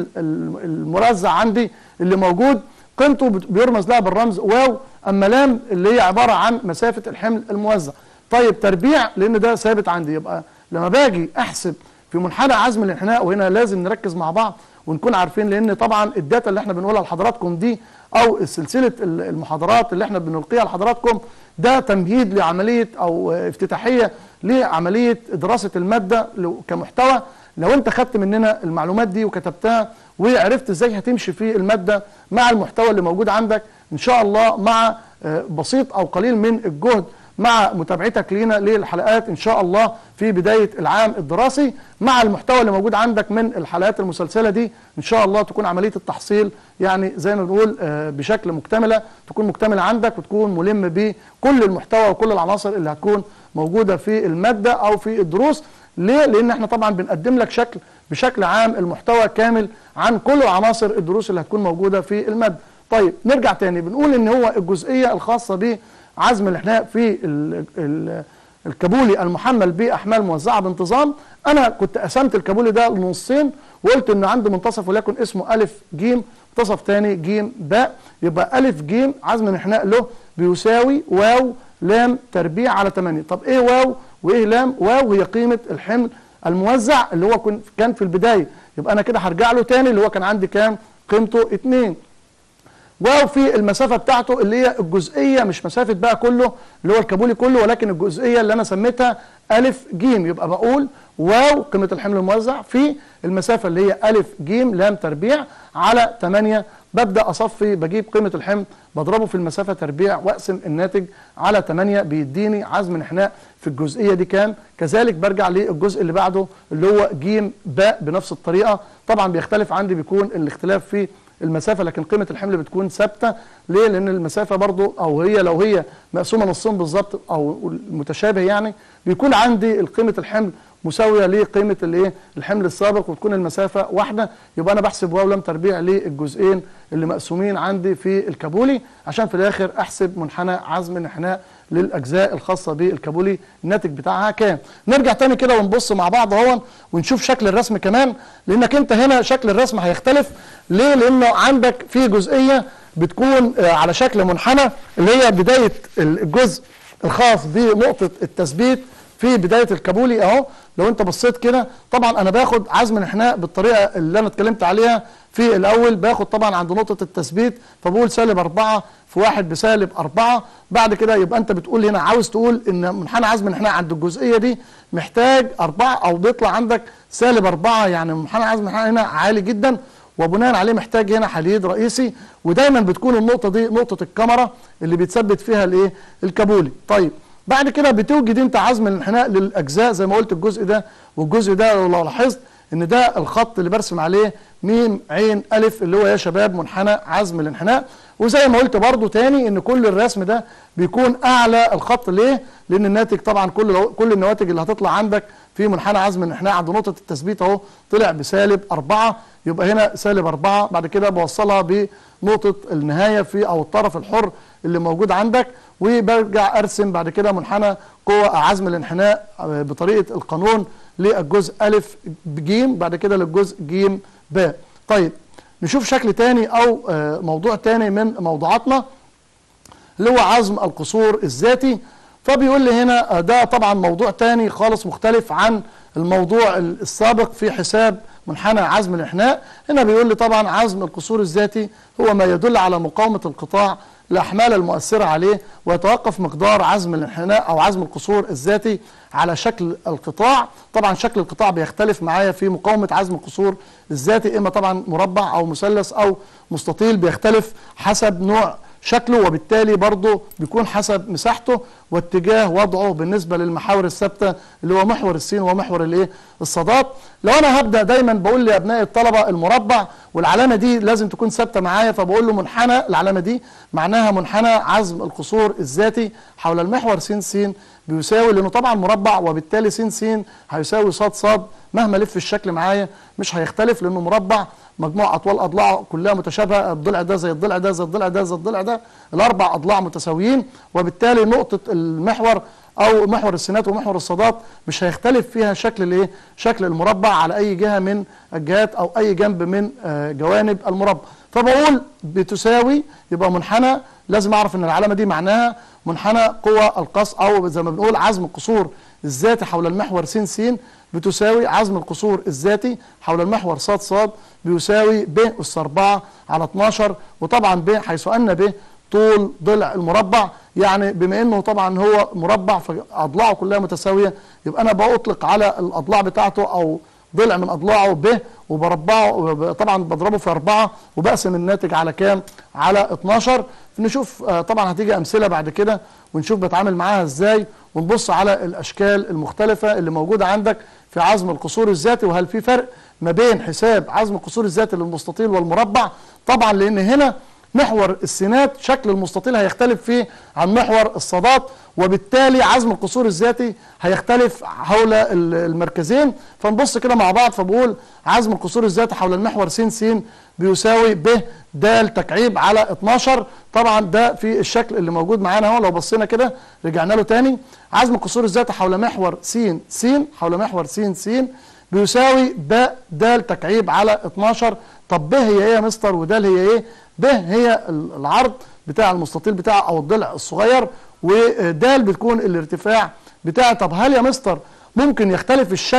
المرزع عندي اللي موجود قيمته بيرمز لها بالرمز واو اما لام اللي هي عبارة عن مسافة الحمل الموزع طيب تربيع لان ده ثابت عندي يبقى لما باجي احسب في منحنى عزم الانحناء وهنا لازم نركز مع بعض ونكون عارفين لان طبعا الداتا اللي احنا بنقولها لحضراتكم دي او سلسله المحاضرات اللي احنا بنلقيها لحضراتكم ده تمهيد لعمليه او افتتاحيه لعمليه دراسه الماده كمحتوى لو انت خدت مننا المعلومات دي وكتبتها وعرفت ازاي هتمشي في الماده مع المحتوى اللي موجود عندك ان شاء الله مع بسيط او قليل من الجهد مع متابعتك لينا للحلقات ان شاء الله في بدايه العام الدراسي مع المحتوى اللي موجود عندك من الحلقات المسلسله دي ان شاء الله تكون عمليه التحصيل يعني زي ما بنقول بشكل مكتمله تكون مكتمله عندك وتكون ملم بكل المحتوى وكل العناصر اللي هتكون موجوده في الماده او في الدروس ليه؟ لان احنا طبعا بنقدم لك شكل بشكل عام المحتوى كامل عن كل عناصر الدروس اللي هتكون موجوده في الماده. طيب نرجع تاني بنقول ان هو الجزئيه الخاصه ب عزم الانحناء في ال ال الكابولي المحمل باحمال موزعه بانتظام انا كنت قسمت الكابولي ده لنصين وقلت ان عنده منتصف وليكن اسمه الف جيم منتصف ثاني جيم باء يبقى الف جيم عزم الانحناء له بيساوي واو لام تربيع على 8 طب ايه واو وايه لام واو هي قيمه الحمل الموزع اللي هو كان في البدايه يبقى انا كده هرجع له تاني اللي هو كان عندي كام قيمته 2 واو في المسافه بتاعته اللي هي الجزئيه مش مسافه بقى كله اللي هو الكابولي كله ولكن الجزئيه اللي انا سميتها الف جيم يبقى بقول واو قيمه الحمل الموزع في المسافه اللي هي الف جيم لام تربيع على 8 ببدا اصفي بجيب قيمه الحمل بضربه في المسافه تربيع واقسم الناتج على 8 بيديني عزم انحناء في الجزئيه دي كام كذلك برجع للجزء اللي بعده اللي هو ج باء بنفس الطريقه طبعا بيختلف عندي بيكون الاختلاف في المسافه لكن قيمه الحمل بتكون ثابته ليه لان المسافه برضو او هي لو هي مقسومه نصين بالظبط او متشابه يعني بيكون عندي قيمه الحمل مساويه لقيمه الايه الحمل السابق وتكون المسافه واحده يبقى انا بحسب واو لام تربيع للجزئين اللي مقسومين عندي في الكابولي عشان في الاخر احسب منحنى عزم انحناء للاجزاء الخاصه بالكابولي الناتج بتاعها كام نرجع تاني كده ونبص مع بعض اهو ونشوف شكل الرسم كمان لانك انت هنا شكل الرسم هيختلف ليه لانه عندك في جزئيه بتكون على شكل منحنى اللي هي بدايه الجزء الخاص بنقطه التثبيت في بدايه الكابولي اهو لو انت بصيت كده طبعا انا باخد عزم انحناء بالطريقه اللي انا اتكلمت عليها في الاول باخد طبعا عند نقطه التثبيت فبقول سالب 4 في 1 بسالب 4 بعد كده يبقى انت بتقول هنا عاوز تقول ان منحنى عزم انحناء عند الجزئيه دي محتاج 4 او بيطلع عندك سالب 4 يعني منحنى عزم انحناء هنا عالي جدا وبناء عليه محتاج هنا حديد رئيسي ودايما بتكون النقطه دي نقطه الكاميرا اللي بيتثبت فيها الايه الكابولي طيب بعد كده بتوجد انت عزم الانحناء للاجزاء زي ما قلت الجزء ده والجزء ده لو لاحظت ان ده الخط اللي برسم عليه ميم عين الف اللي هو يا شباب منحنى عزم الانحناء وزي ما قلت برضو تاني ان كل الرسم ده بيكون اعلى الخط ليه لان الناتج طبعا كل كل النواتج اللي هتطلع عندك في منحنى عزم الانحناء عند نقطه التثبيت اهو طلع بسالب 4 يبقى هنا سالب 4 بعد كده بوصلها بنقطه النهايه في او الطرف الحر اللي موجود عندك وبرجع ارسم بعد كده منحنى قوة عزم الانحناء بطريقة القانون للجزء ألف ج بعد كده للجزء ج ب طيب نشوف شكل تاني أو موضوع تاني من موضوعاتنا اللي هو عزم القصور الذاتي فبيقول لي هنا ده طبعا موضوع تاني خالص مختلف عن الموضوع السابق في حساب منحنى عزم الانحناء هنا بيقول لي طبعا عزم القصور الذاتي هو ما يدل على مقاومة القطاع الأحمال المؤثرة عليه ويتوقف مقدار عزم الانحناء أو عزم القصور الذاتي على شكل القطاع طبعا شكل القطاع بيختلف معايا في مقاومة عزم القصور الذاتي إما طبعا مربع أو مثلث أو مستطيل بيختلف حسب نوع شكله وبالتالي برضه بيكون حسب مساحته واتجاه وضعه بالنسبة للمحاور الثابتة اللي هو محور السين ومحور الايه الصادات لو انا هبدأ دايما بقول لابناء الطلبة المربع والعلامة دي لازم تكون ثابتة معايا فبقول له منحنى العلامة دي معناها منحنى عزم القصور الذاتي حول المحور س س بيساوي لانه طبعا مربع وبالتالي س س هيساوي ص ص مهما لف الشكل معايا مش هيختلف لانه مربع مجموع اطوال اضلاعه كلها متشابهه الضلع ده زي الضلع ده زي الضلع ده زي الضلع ده الاربع اضلاع متساويين وبالتالي نقطه المحور او محور السينات ومحور الصادات مش هيختلف فيها شكل الايه شكل المربع على اي جهه من الجهات او اي جنب من جوانب المربع فبقول بتساوي يبقى منحنى لازم اعرف ان العلامه دي معناها منحنى قوى القص او زي ما بنقول عزم القصور الذاتي حول المحور س س بتساوي عزم القصور الذاتي حول المحور ص ص بيساوي ب أس 4 على 12 وطبعا ب حيث أن ب طول ضلع المربع يعني بما انه طبعا هو مربع فاضلاعه كلها متساويه يبقى انا بأطلق على الاضلاع بتاعته او ضلع من اضلاعه ب وبربعه طبعا بضربه في 4 وبقسم الناتج على كام؟ على 12 نشوف طبعا هتيجي امثله بعد كده ونشوف بتعامل معاها ازاي ونبص على الاشكال المختلفه اللي موجوده عندك في عزم القصور الذاتي وهل في فرق ما بين حساب عزم القصور الذاتي للمستطيل والمربع طبعا لان هنا محور السينات شكل المستطيل هيختلف فيه عن محور الصادات وبالتالي عزم القصور الذاتي هيختلف حول المركزين فنبص كده مع بعض فبقول عزم القصور الذاتي حول المحور س س بيساوي ب د تكعيب على 12 طبعا ده في الشكل اللي موجود معانا اهو لو بصينا كده رجعنا له تاني عزم القصور الذاتي حول محور س س حول محور س س بيساوي ب د تكعيب على 12 طب ب هي ايه يا مستر ود هي ايه ب هي العرض بتاع المستطيل بتاع او الضلع الصغير ود بتكون الارتفاع بتاعي طب هل يا مستر ممكن يختلف الشكل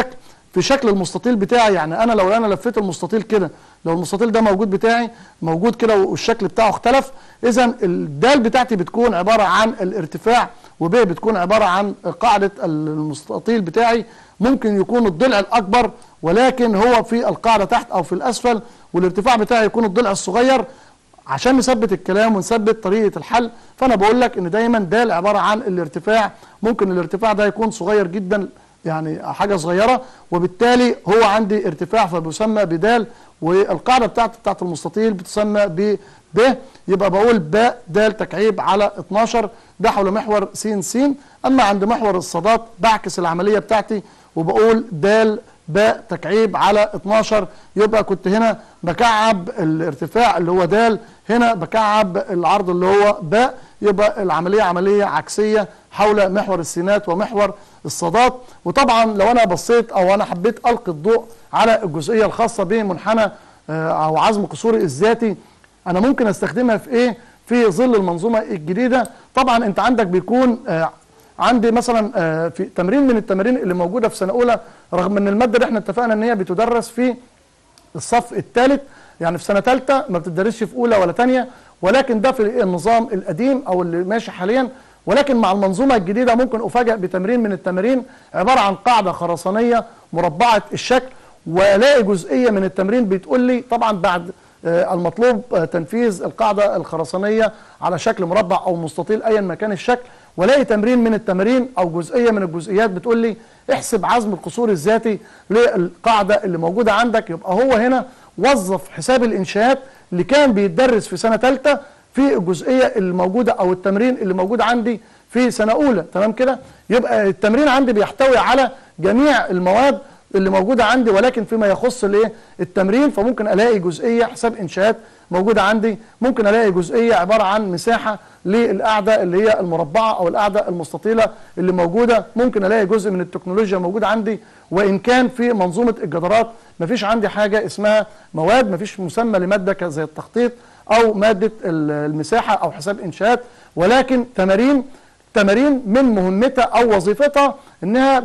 في شكل المستطيل بتاعي يعني انا لو انا لفيت المستطيل كده لو المستطيل ده موجود بتاعي موجود كده والشكل بتاعه اختلف اذا الدال بتاعتي بتكون عباره عن الارتفاع وب بتكون عباره عن قاعده المستطيل بتاعي ممكن يكون الضلع الاكبر ولكن هو في القاعده تحت او في الاسفل والارتفاع بتاعي يكون الضلع الصغير عشان نثبت الكلام ونثبت طريقه الحل فانا بقول لك ان دايما دال عباره عن الارتفاع ممكن الارتفاع ده يكون صغير جدا يعني حاجه صغيره وبالتالي هو عندي ارتفاع فبيسمى بدال والقاعده بتاعت بتاعت المستطيل بتسمى ب ب يبقى بقول باء د تكعيب على 12 ده حول محور س س اما عند محور الصادات بعكس العمليه بتاعتي وبقول د باء تكعيب على 12 يبقى كنت هنا بكعب الارتفاع اللي هو د هنا بكعب العرض اللي هو باء يبقى العمليه عمليه عكسيه حول محور السينات ومحور الصادات وطبعا لو انا بصيت او انا حبيت القي الضوء على الجزئيه الخاصه بمنحنى او عزم قصوري الذاتي انا ممكن استخدمها في ايه في ظل المنظومه الجديده طبعا انت عندك بيكون عندي مثلا في تمرين من التمارين اللي موجوده في سنه اولى رغم ان الماده اللي احنا اتفقنا ان هي بتدرس في الصف الثالث يعني في سنه ثالثه ما بتدرسش في اولى ولا ثانيه ولكن ده في النظام القديم او اللي ماشي حاليا ولكن مع المنظومه الجديده ممكن افاجئ بتمرين من التمارين عباره عن قاعده خرسانيه مربعه الشكل والاقي جزئيه من التمرين بتقول لي طبعا بعد المطلوب تنفيذ القاعده الخرسانيه على شكل مربع او مستطيل ايا ما كان الشكل والاقي تمرين من التمارين او جزئيه من الجزئيات بتقول لي احسب عزم القصور الذاتي للقاعده اللي موجوده عندك يبقى هو هنا وظف حساب الانشاءات اللي كان بيتدرس في سنه ثالثه في الجزئيه اللي موجوده او التمرين اللي موجود عندي في سنه اولى تمام كده يبقى التمرين عندي بيحتوي على جميع المواد اللي موجوده عندي ولكن فيما يخص الايه التمرين فممكن الاقي جزئيه حساب انشاءات موجوده عندي ممكن الاقي جزئيه عباره عن مساحه للقاعده اللي هي المربعه او القاعده المستطيله اللي موجوده ممكن الاقي جزء من التكنولوجيا موجود عندي وان كان في منظومه الجدارات مفيش عندي حاجه اسمها مواد مفيش مسمى لماده زي التخطيط او ماده المساحه او حساب انشاءات ولكن تمارين تمارين من مهمتها او وظيفتها انها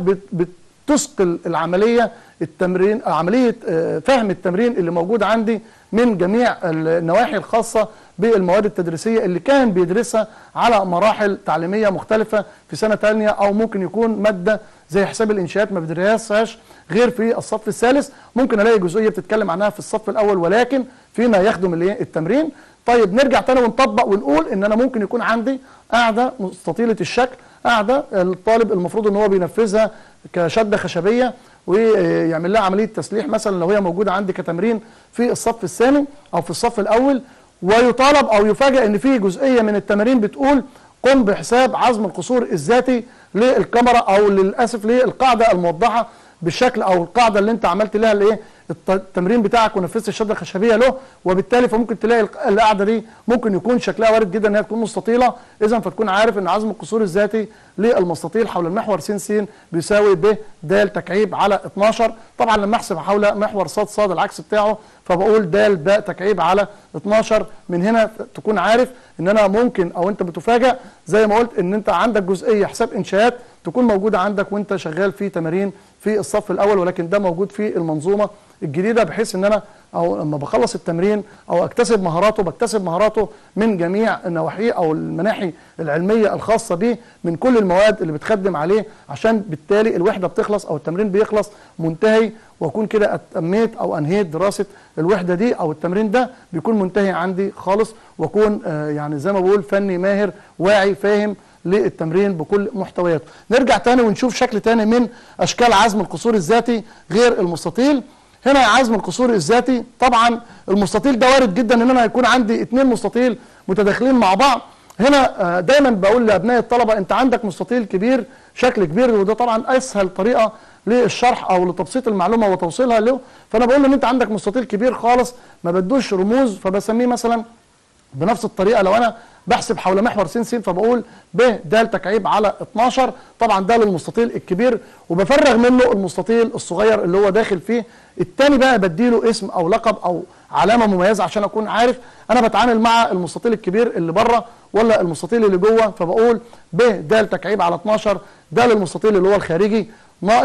بتثقل العمليه التمرين عمليه فهم التمرين اللي موجود عندي من جميع النواحي الخاصه بالمواد التدريسيه اللي كان بيدرسها على مراحل تعليميه مختلفه في سنه ثانيه او ممكن يكون ماده زي حساب الانشاءات ما بيدرسهاش غير في الصف الثالث ممكن الاقي جزئيه بتتكلم عنها في الصف الاول ولكن فيما يخدم التمرين طيب نرجع تاني ونطبق ونقول ان انا ممكن يكون عندي قاعده مستطيله الشكل قاعده الطالب المفروض ان هو بينفذها كشده خشبيه ويعمل لها عمليه تسليح مثلا لو هي موجوده عندي كتمرين في الصف الثاني او في الصف الاول ويطالب او يفاجئ ان في جزئيه من التمارين بتقول قم بحساب عزم القصور الذاتي للكاميرا او للاسف للقاعده الموضحه بالشكل او القاعده اللي انت عملت لها الايه التمرين بتاعك ونفذت الشده الخشبيه له وبالتالي فممكن تلاقي القاعده دي ممكن يكون شكلها وارد جدا ان هي تكون مستطيله اذا فتكون عارف ان عزم القصور الذاتي للمستطيل حول المحور س س بيساوي ب د تكعيب على 12 طبعا لما احسب حول محور ص ص العكس بتاعه فبقول د باء تكعيب على 12 من هنا تكون عارف ان انا ممكن او انت بتفاجئ زي ما قلت ان انت عندك جزئيه حساب انشاءات تكون موجوده عندك وانت شغال في تمارين في الصف الاول ولكن ده موجود في المنظومه الجديده بحيث ان انا او لما بخلص التمرين او اكتسب مهاراته بكتسب مهاراته من جميع النواحي او المناحي العلميه الخاصه به من كل المواد اللي بتخدم عليه عشان بالتالي الوحده بتخلص او التمرين بيخلص منتهي واكون كده اتميت او انهيت دراسه الوحده دي او التمرين ده بيكون منتهي عندي خالص واكون آه يعني زي ما بقول فني ماهر واعي فاهم للتمرين بكل محتوياته نرجع تاني ونشوف شكل تاني من اشكال عزم القصور الذاتي غير المستطيل هنا عزم القصور الذاتي طبعا المستطيل ده وارد جدا ان انا يكون عندي اثنين مستطيل متداخلين مع بعض هنا دايما بقول لابناء الطلبه انت عندك مستطيل كبير شكل كبير وده طبعا اسهل طريقه للشرح او لتبسيط المعلومه وتوصيلها له فانا بقول له ان انت عندك مستطيل كبير خالص ما بدوش رموز فبسميه مثلا بنفس الطريقه لو انا بحسب حول محور س س فبقول ب د تكعيب على 12 طبعا ده للمستطيل الكبير وبفرغ منه المستطيل الصغير اللي هو داخل فيه التاني بقى بديله اسم او لقب او علامه مميزه عشان اكون عارف انا بتعامل مع المستطيل الكبير اللي بره ولا المستطيل اللي جوه فبقول ب د تكعيب على 12 ده للمستطيل اللي هو الخارجي ناقص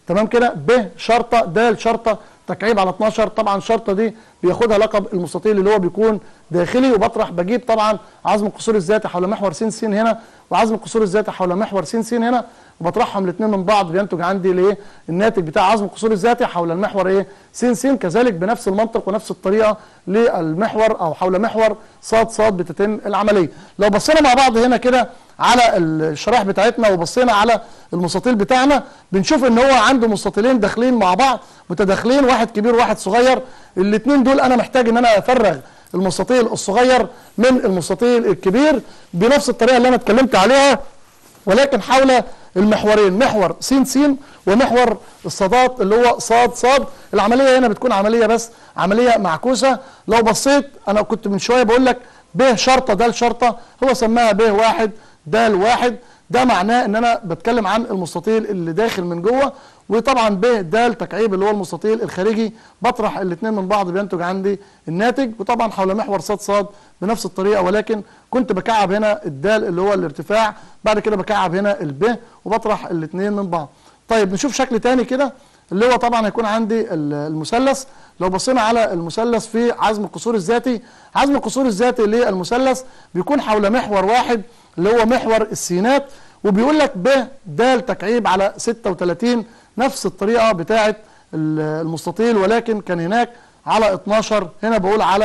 تمام كده ب شرطه د شرطه تكعيب على 12 طبعا الشرطه دي بياخدها لقب المستطيل اللي هو بيكون داخلي وبطرح بجيب طبعا عزم القصور الذاتي حول محور س س هنا وعزم القصور الذاتي حول محور س س هنا وبطرحهم الاثنين من بعض بينتج عندي الايه الناتج بتاع عزم القصور الذاتي حول المحور ايه س س كذلك بنفس المنطق ونفس الطريقه للمحور او حول محور ص ص بتتم العمليه لو بصينا مع بعض هنا كده على الشرائح بتاعتنا وبصينا على المستطيل بتاعنا بنشوف ان هو عنده مستطيلين داخلين مع بعض متداخلين واحد كبير وواحد صغير الاثنين دول انا محتاج ان انا افرغ المستطيل الصغير من المستطيل الكبير بنفس الطريقه اللي انا اتكلمت عليها ولكن حول المحورين محور س س ومحور الصادات اللي هو صاد صاد العمليه هنا بتكون عمليه بس عمليه معكوسه لو بصيت انا كنت من شويه بقول لك ب شرطه د شرطه هو سماها ب واحد د واحد ده معناه ان انا بتكلم عن المستطيل اللي داخل من جوه وطبعا ب د تكعيب اللي هو المستطيل الخارجي بطرح الاثنين من بعض بينتج عندي الناتج وطبعا حول محور ص ص بنفس الطريقه ولكن كنت بكعب هنا الدال اللي هو الارتفاع بعد كده بكعب هنا الب وبطرح الاثنين من بعض طيب نشوف شكل تاني كده اللي هو طبعا هيكون عندي المثلث لو بصينا على المثلث في عزم القصور الذاتي عزم القصور الذاتي للمثلث بيكون حول محور واحد اللي هو محور السينات وبيقول لك ب د تكعيب على 36 نفس الطريقه بتاعه المستطيل ولكن كان هناك على 12 هنا بقول على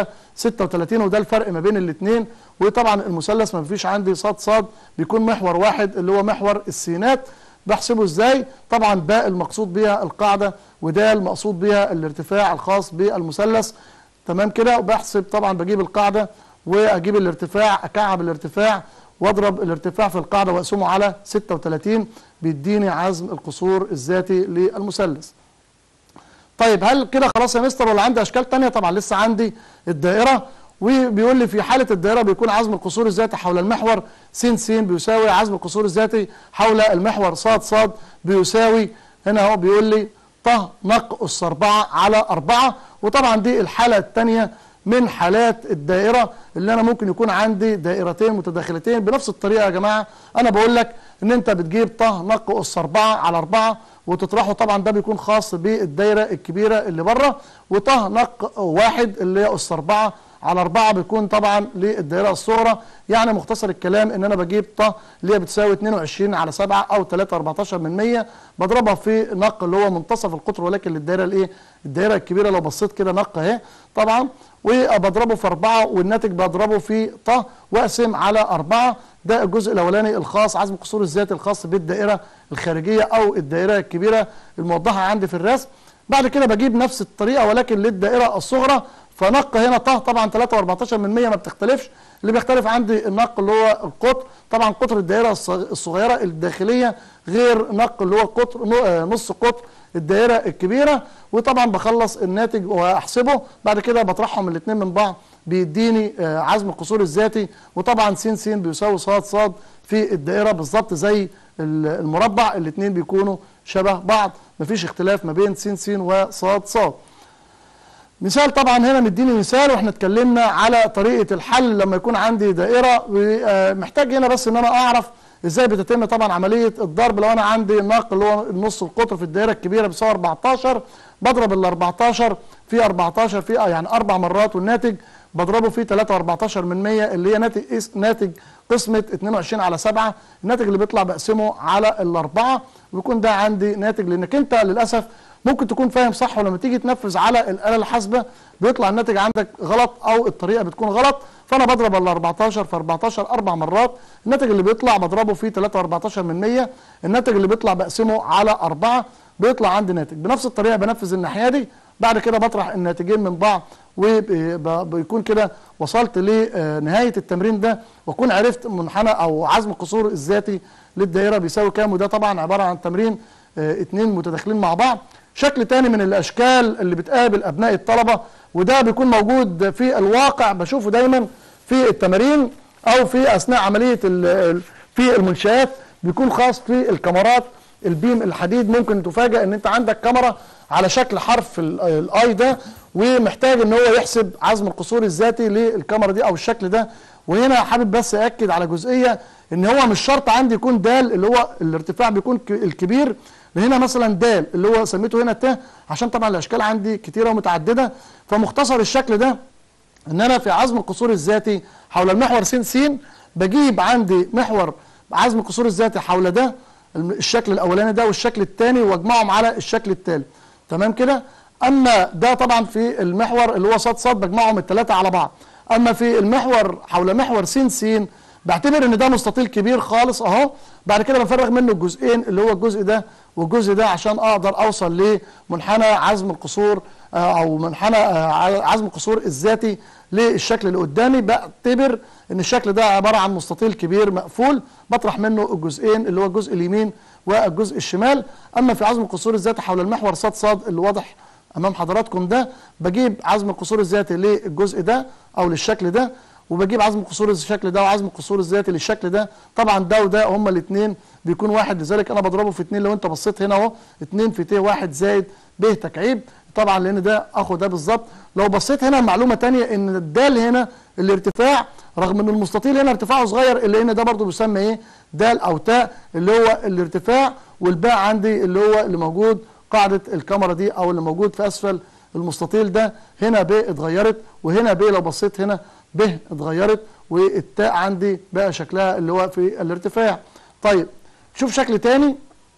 36 وده الفرق ما بين الاثنين وطبعا المثلث ما فيش عندي صاد صاد بيكون محور واحد اللي هو محور السينات بحسبه ازاي طبعا باء المقصود بها القاعده وده المقصود بها الارتفاع الخاص بالمثلث تمام كده وبحسب طبعا بجيب القاعده واجيب الارتفاع اكعب الارتفاع واضرب الارتفاع في القاعده واقسمه على 36 بيديني عزم القصور الذاتي للمثلث طيب هل كده خلاص يا مستر ولا عندي اشكال تانية طبعا لسه عندي الدائره وبيقول لي في حاله الدائره بيكون عزم القصور الذاتي حول المحور س س بيساوي عزم القصور الذاتي حول المحور ص ص بيساوي هنا هو بيقول لي ط نق اس 4 على 4 وطبعا دي الحاله الثانيه من حالات الدائره اللي انا ممكن يكون عندي دائرتين متداخلتين بنفس الطريقه يا جماعه انا بقول لك ان انت بتجيب ط نق اس 4 على 4 وتطرحه طبعا ده بيكون خاص بالدايره الكبيره اللي بره وط نق واحد اللي هي اس 4 على 4 بيكون طبعا للدائره الصغرى يعني مختصر الكلام ان انا بجيب ط اللي هي بتساوي 22 على 7 او 3 14 من 100 بضربها في نق اللي هو منتصف القطر ولكن للدائره الايه الدائره الكبيره لو بصيت كده نق اهي طبعا وبضربه في 4 والناتج بضربه في ط واقسم على 4 ده الجزء الاولاني الخاص عزم القصور الذاتي الخاص بالدائره الخارجيه او الدائره الكبيره الموضحه عندي في الرسم بعد كده بجيب نفس الطريقه ولكن للدائره الصغرى فنق هنا ط طبعا 3 و14 من 100 ما بتختلفش اللي بيختلف عندي النق اللي هو القطر طبعا قطر الدائره الصغيره الداخليه غير نق اللي هو قطر نص قطر الدائره الكبيره وطبعا بخلص الناتج واحسبه بعد كده بطرحهم الاثنين من بعض بيديني عزم القصور الذاتي وطبعا س س بيساوي ص ص في الدائره بالظبط زي المربع الاثنين بيكونوا شبه بعض مفيش اختلاف ما بين س س وص ص مثال طبعا هنا مديني مثال واحنا اتكلمنا على طريقه الحل لما يكون عندي دائره محتاج هنا بس ان انا اعرف ازاي بتتم طبعا عمليه الضرب لو انا عندي الناق اللي هو النص القطر في الدائره الكبيره بيساوي 14 بضرب ال 14 في 14 في يعني اربع مرات والناتج بضربه في 3 14 من 100 اللي هي ناتج ناتج قسمه 22 على 7 الناتج اللي بيطلع بقسمه على الاربعه ويكون ده عندي ناتج لانك انت للاسف ممكن تكون فاهم صح ولما تيجي تنفذ على الاله الحاسبه بيطلع الناتج عندك غلط او الطريقه بتكون غلط فانا بضرب ال 14 في 14 اربع مرات الناتج اللي بيطلع بضربه في 3 14 من 100 الناتج اللي بيطلع بقسمه على 4 بيطلع عندي ناتج بنفس الطريقه بنفذ الناحيه دي بعد كده بطرح الناتجين من بعض وبيكون كده وصلت لنهايه التمرين ده واكون عرفت منحنى او عزم القصور الذاتي للدائره بيساوي كام وده طبعا عباره عن تمرين اثنين متداخلين مع بعض شكل تاني من الاشكال اللي بتقابل ابناء الطلبه وده بيكون موجود في الواقع بشوفه دايما في التمارين او في اثناء عمليه في المنشات بيكون خاص في الكاميرات البيم الحديد ممكن تفاجئ ان انت عندك كاميرا على شكل حرف الاي ده ومحتاج ان هو يحسب عزم القصور الذاتي للكاميرا دي او الشكل ده وهنا حابب بس اكد على جزئيه ان هو مش شرط عندي يكون دال اللي هو الارتفاع بيكون الكبير هنا مثلا د اللي هو سميته هنا ت عشان طبعا الاشكال عندي كتيره ومتعدده فمختصر الشكل ده ان انا في عزم القصور الذاتي حول المحور س س بجيب عندي محور عزم القصور الذاتي حول ده الشكل الاولاني ده والشكل الثاني واجمعهم على الشكل الثالث تمام كده اما ده طبعا في المحور اللي هو صاد صاد بجمعهم الثلاثه على بعض اما في المحور حول محور س س بعتبر ان ده مستطيل كبير خالص اهو بعد كده بفرغ منه الجزئين اللي هو الجزء ده والجزء ده عشان اقدر اوصل لمنحنى عزم القصور او منحنى عزم القصور الذاتي للشكل اللي قدامي بعتبر ان الشكل ده عباره عن مستطيل كبير مقفول بطرح منه الجزئين اللي هو الجزء اليمين والجزء الشمال اما في عزم القصور الذاتي حول المحور صاد صاد اللي واضح امام حضراتكم ده بجيب عزم القصور الذاتي للجزء ده او للشكل ده وبجيب عزم القصور الشكل ده وعزم القصور الذاتي للشكل ده طبعا ده وده هما الاثنين بيكون واحد لذلك انا بضربه في اثنين لو انت بصيت هنا اهو اثنين في ت واحد زائد ب تكعيب طبعا لان ده اخو ده بالظبط لو بصيت هنا معلومه ثانيه ان الدال هنا الارتفاع رغم ان المستطيل هنا ارتفاعه صغير الا ان ده برضه بيسمى ايه دال او تاء اللي هو الارتفاع والباء عندي اللي هو اللي موجود قاعده الكاميرا دي او اللي موجود في اسفل المستطيل ده هنا ب اتغيرت وهنا ب لو بصيت هنا ب اتغيرت والتاء عندي بقى شكلها اللي هو في الارتفاع طيب شوف شكل تاني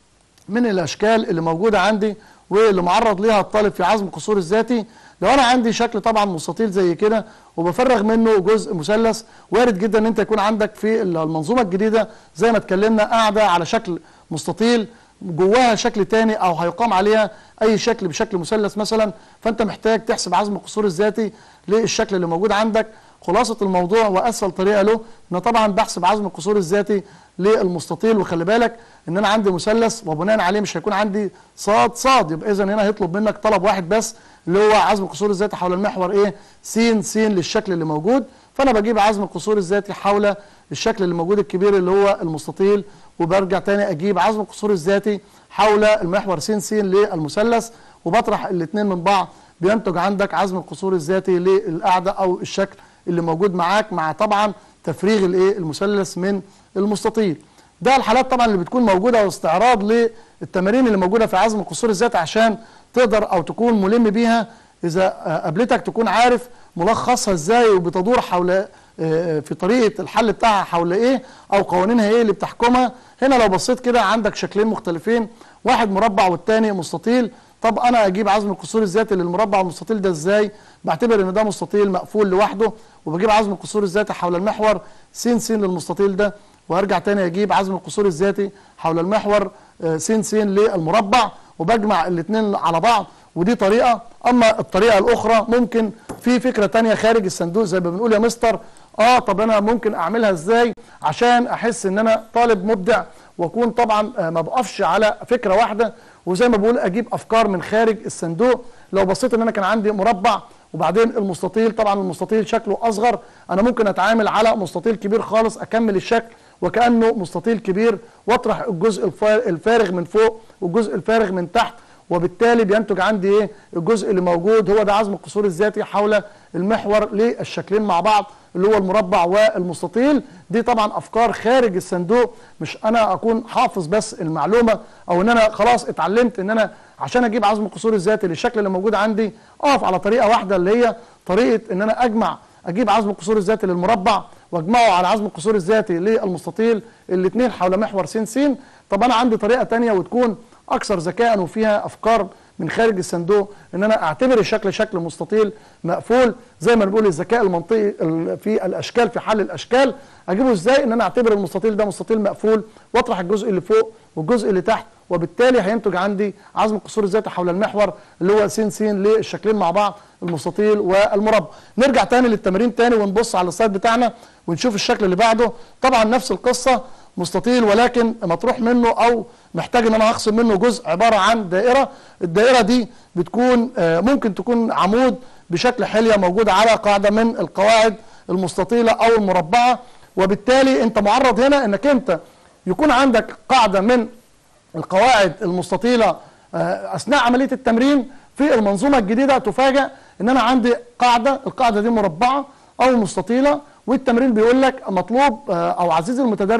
من الاشكال اللي موجوده عندي واللي معرض ليها الطالب في عزم القصور الذاتي لو انا عندي شكل طبعا مستطيل زي كده وبفرغ منه جزء مثلث وارد جدا ان انت يكون عندك في المنظومه الجديده زي ما اتكلمنا قاعده على شكل مستطيل جواها شكل تاني او هيقام عليها اي شكل بشكل مثلث مثلا فانت محتاج تحسب عزم القصور الذاتي للشكل اللي موجود عندك خلاصه الموضوع واسهل طريقه له ان طبعا بحسب عزم القصور الذاتي للمستطيل وخلي بالك ان انا عندي مثلث وبناء عليه مش هيكون عندي صاد صاد يبقى اذا هنا هيطلب منك طلب واحد بس اللي هو عزم القصور الذاتي حول المحور ايه س س للشكل اللي موجود فانا بجيب عزم القصور الذاتي حول الشكل اللي موجود الكبير اللي هو المستطيل وبرجع تاني اجيب عزم القصور الذاتي حول المحور س س للمثلث وبطرح الاثنين من بعض بينتج عندك عزم القصور الذاتي للقاعده او الشكل اللي موجود معاك مع طبعا تفريغ الايه المثلث من المستطيل ده الحالات طبعا اللي بتكون موجوده واستعراض للتمارين اللي موجوده في عزم القصور الذاتي عشان تقدر او تكون ملم بيها اذا قابلتك تكون عارف ملخصها ازاي وبتدور حول في طريقه الحل بتاعها حول ايه او قوانينها ايه اللي بتحكمها هنا لو بصيت كده عندك شكلين مختلفين واحد مربع والتاني مستطيل طب انا اجيب عزم القصور الذاتي للمربع والمستطيل ده ازاي بعتبر ان ده مستطيل مقفول لوحده وبجيب عزم القصور الذاتي حول المحور س س للمستطيل ده وارجع تاني اجيب عزم القصور الذاتي حول المحور س س للمربع وبجمع الاثنين على بعض ودي طريقه اما الطريقه الاخرى ممكن في فكره تانية خارج الصندوق زي ما بنقول يا مستر اه طب انا ممكن اعملها ازاي عشان احس ان انا طالب مبدع واكون طبعا ما بقفش على فكره واحده وزي ما بقول اجيب افكار من خارج الصندوق لو بصيت ان انا كان عندي مربع وبعدين المستطيل طبعا المستطيل شكله اصغر انا ممكن اتعامل على مستطيل كبير خالص اكمل الشكل وكانه مستطيل كبير واطرح الجزء الفارغ من فوق والجزء الفارغ من تحت وبالتالي بينتج عندي ايه الجزء اللي موجود هو ده عزم القصور الذاتي حول المحور للشكلين مع بعض اللي هو المربع والمستطيل دي طبعا افكار خارج الصندوق مش انا اكون حافظ بس المعلومه او ان انا خلاص اتعلمت ان انا عشان اجيب عزم القصور الذاتي للشكل اللي موجود عندي اقف على طريقه واحده اللي هي طريقه ان انا اجمع اجيب عزم القصور الذاتي للمربع واجمعه على عزم القصور الذاتي للمستطيل الاثنين حول محور س س طب انا عندي طريقه ثانيه وتكون اكثر ذكاء وفيها افكار من خارج الصندوق ان انا اعتبر الشكل شكل مستطيل مقفول زي ما بنقول الذكاء المنطقي في الاشكال في حل الاشكال اجيبه ازاي ان انا اعتبر المستطيل ده مستطيل مقفول واطرح الجزء اللي فوق والجزء اللي تحت وبالتالي هينتج عندي عزم القصور الذاتي حول المحور اللي هو س س للشكلين مع بعض المستطيل والمربع نرجع تاني للتمرين تاني ونبص على السلايد بتاعنا ونشوف الشكل اللي بعده طبعا نفس القصه مستطيل ولكن مطروح منه او محتاج ان انا اخصم منه جزء عباره عن دائره الدائره دي بتكون ممكن تكون عمود بشكل حليه موجود على قاعده من القواعد المستطيله او المربعه وبالتالي انت معرض هنا انك انت يكون عندك قاعده من القواعد المستطيله اثناء عمليه التمرين في المنظومه الجديده تفاجأ ان انا عندي قاعده القاعده دي مربعه او مستطيله والتمرين بيقول لك مطلوب او عزيزي المتدرب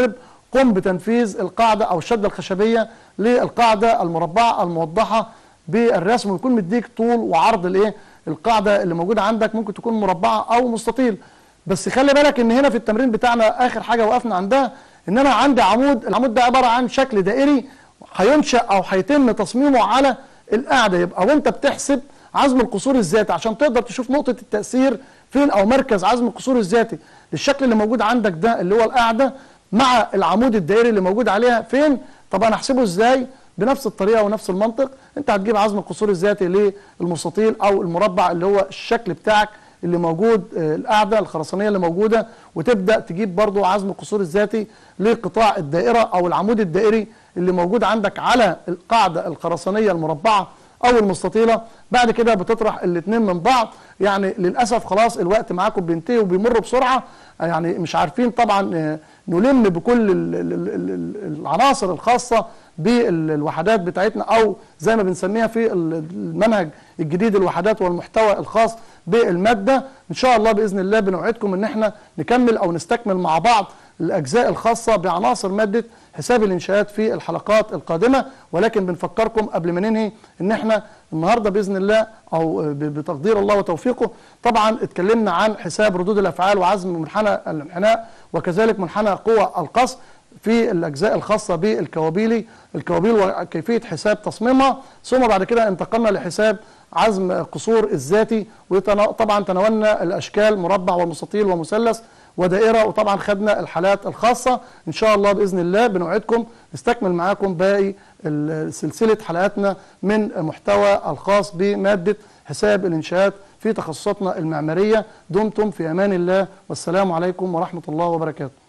قم بتنفيذ القاعده او الشده الخشبيه للقاعده المربعه الموضحه بالرسم ويكون مديك طول وعرض الايه القاعده اللي موجوده عندك ممكن تكون مربعه او مستطيل بس خلي بالك ان هنا في التمرين بتاعنا اخر حاجه وقفنا عندها ان انا عندي عمود العمود ده عباره عن شكل دائري هينشا او هيتم تصميمه على القاعده يبقى وانت بتحسب عزم القصور الذاتي عشان تقدر تشوف نقطه التاثير فين او مركز عزم القصور الذاتي للشكل اللي موجود عندك ده اللي هو القاعده مع العمود الدائري اللي موجود عليها فين طب انا احسبه ازاي بنفس الطريقه ونفس المنطق انت هتجيب عزم القصور الذاتي للمستطيل او المربع اللي هو الشكل بتاعك اللي موجود القاعده الخرسانيه اللي موجوده وتبدا تجيب برضو عزم القصور الذاتي لقطاع الدائره او العمود الدائري اللي موجود عندك على القاعده الخرسانيه المربعه او المستطيله بعد كده بتطرح الاثنين من بعض يعني للاسف خلاص الوقت معاكم بينتهي وبيمر بسرعه يعني مش عارفين طبعا نلم بكل العناصر الخاصه بالوحدات بتاعتنا او زي ما بنسميها في المنهج الجديد الوحدات والمحتوى الخاص بالماده ان شاء الله باذن الله بنوعدكم ان احنا نكمل او نستكمل مع بعض الاجزاء الخاصه بعناصر ماده حساب الانشاءات في الحلقات القادمه ولكن بنفكركم قبل ما ننهي ان احنا النهارده باذن الله او بتقدير الله وتوفيقه طبعا اتكلمنا عن حساب ردود الافعال وعزم منحنى الانحناء وكذلك منحنى قوى القص في الاجزاء الخاصه بالكوابيلي الكوابيل وكيفيه حساب تصميمها ثم بعد كده انتقلنا لحساب عزم القصور الذاتي وطبعا تناولنا الاشكال مربع ومستطيل ومثلث ودائره وطبعا خدنا الحالات الخاصه ان شاء الله باذن الله بنوعدكم نستكمل معاكم باقي سلسله حلقاتنا من محتوى الخاص بماده حساب الانشاءات في تخصصاتنا المعماريه دمتم في امان الله والسلام عليكم ورحمه الله وبركاته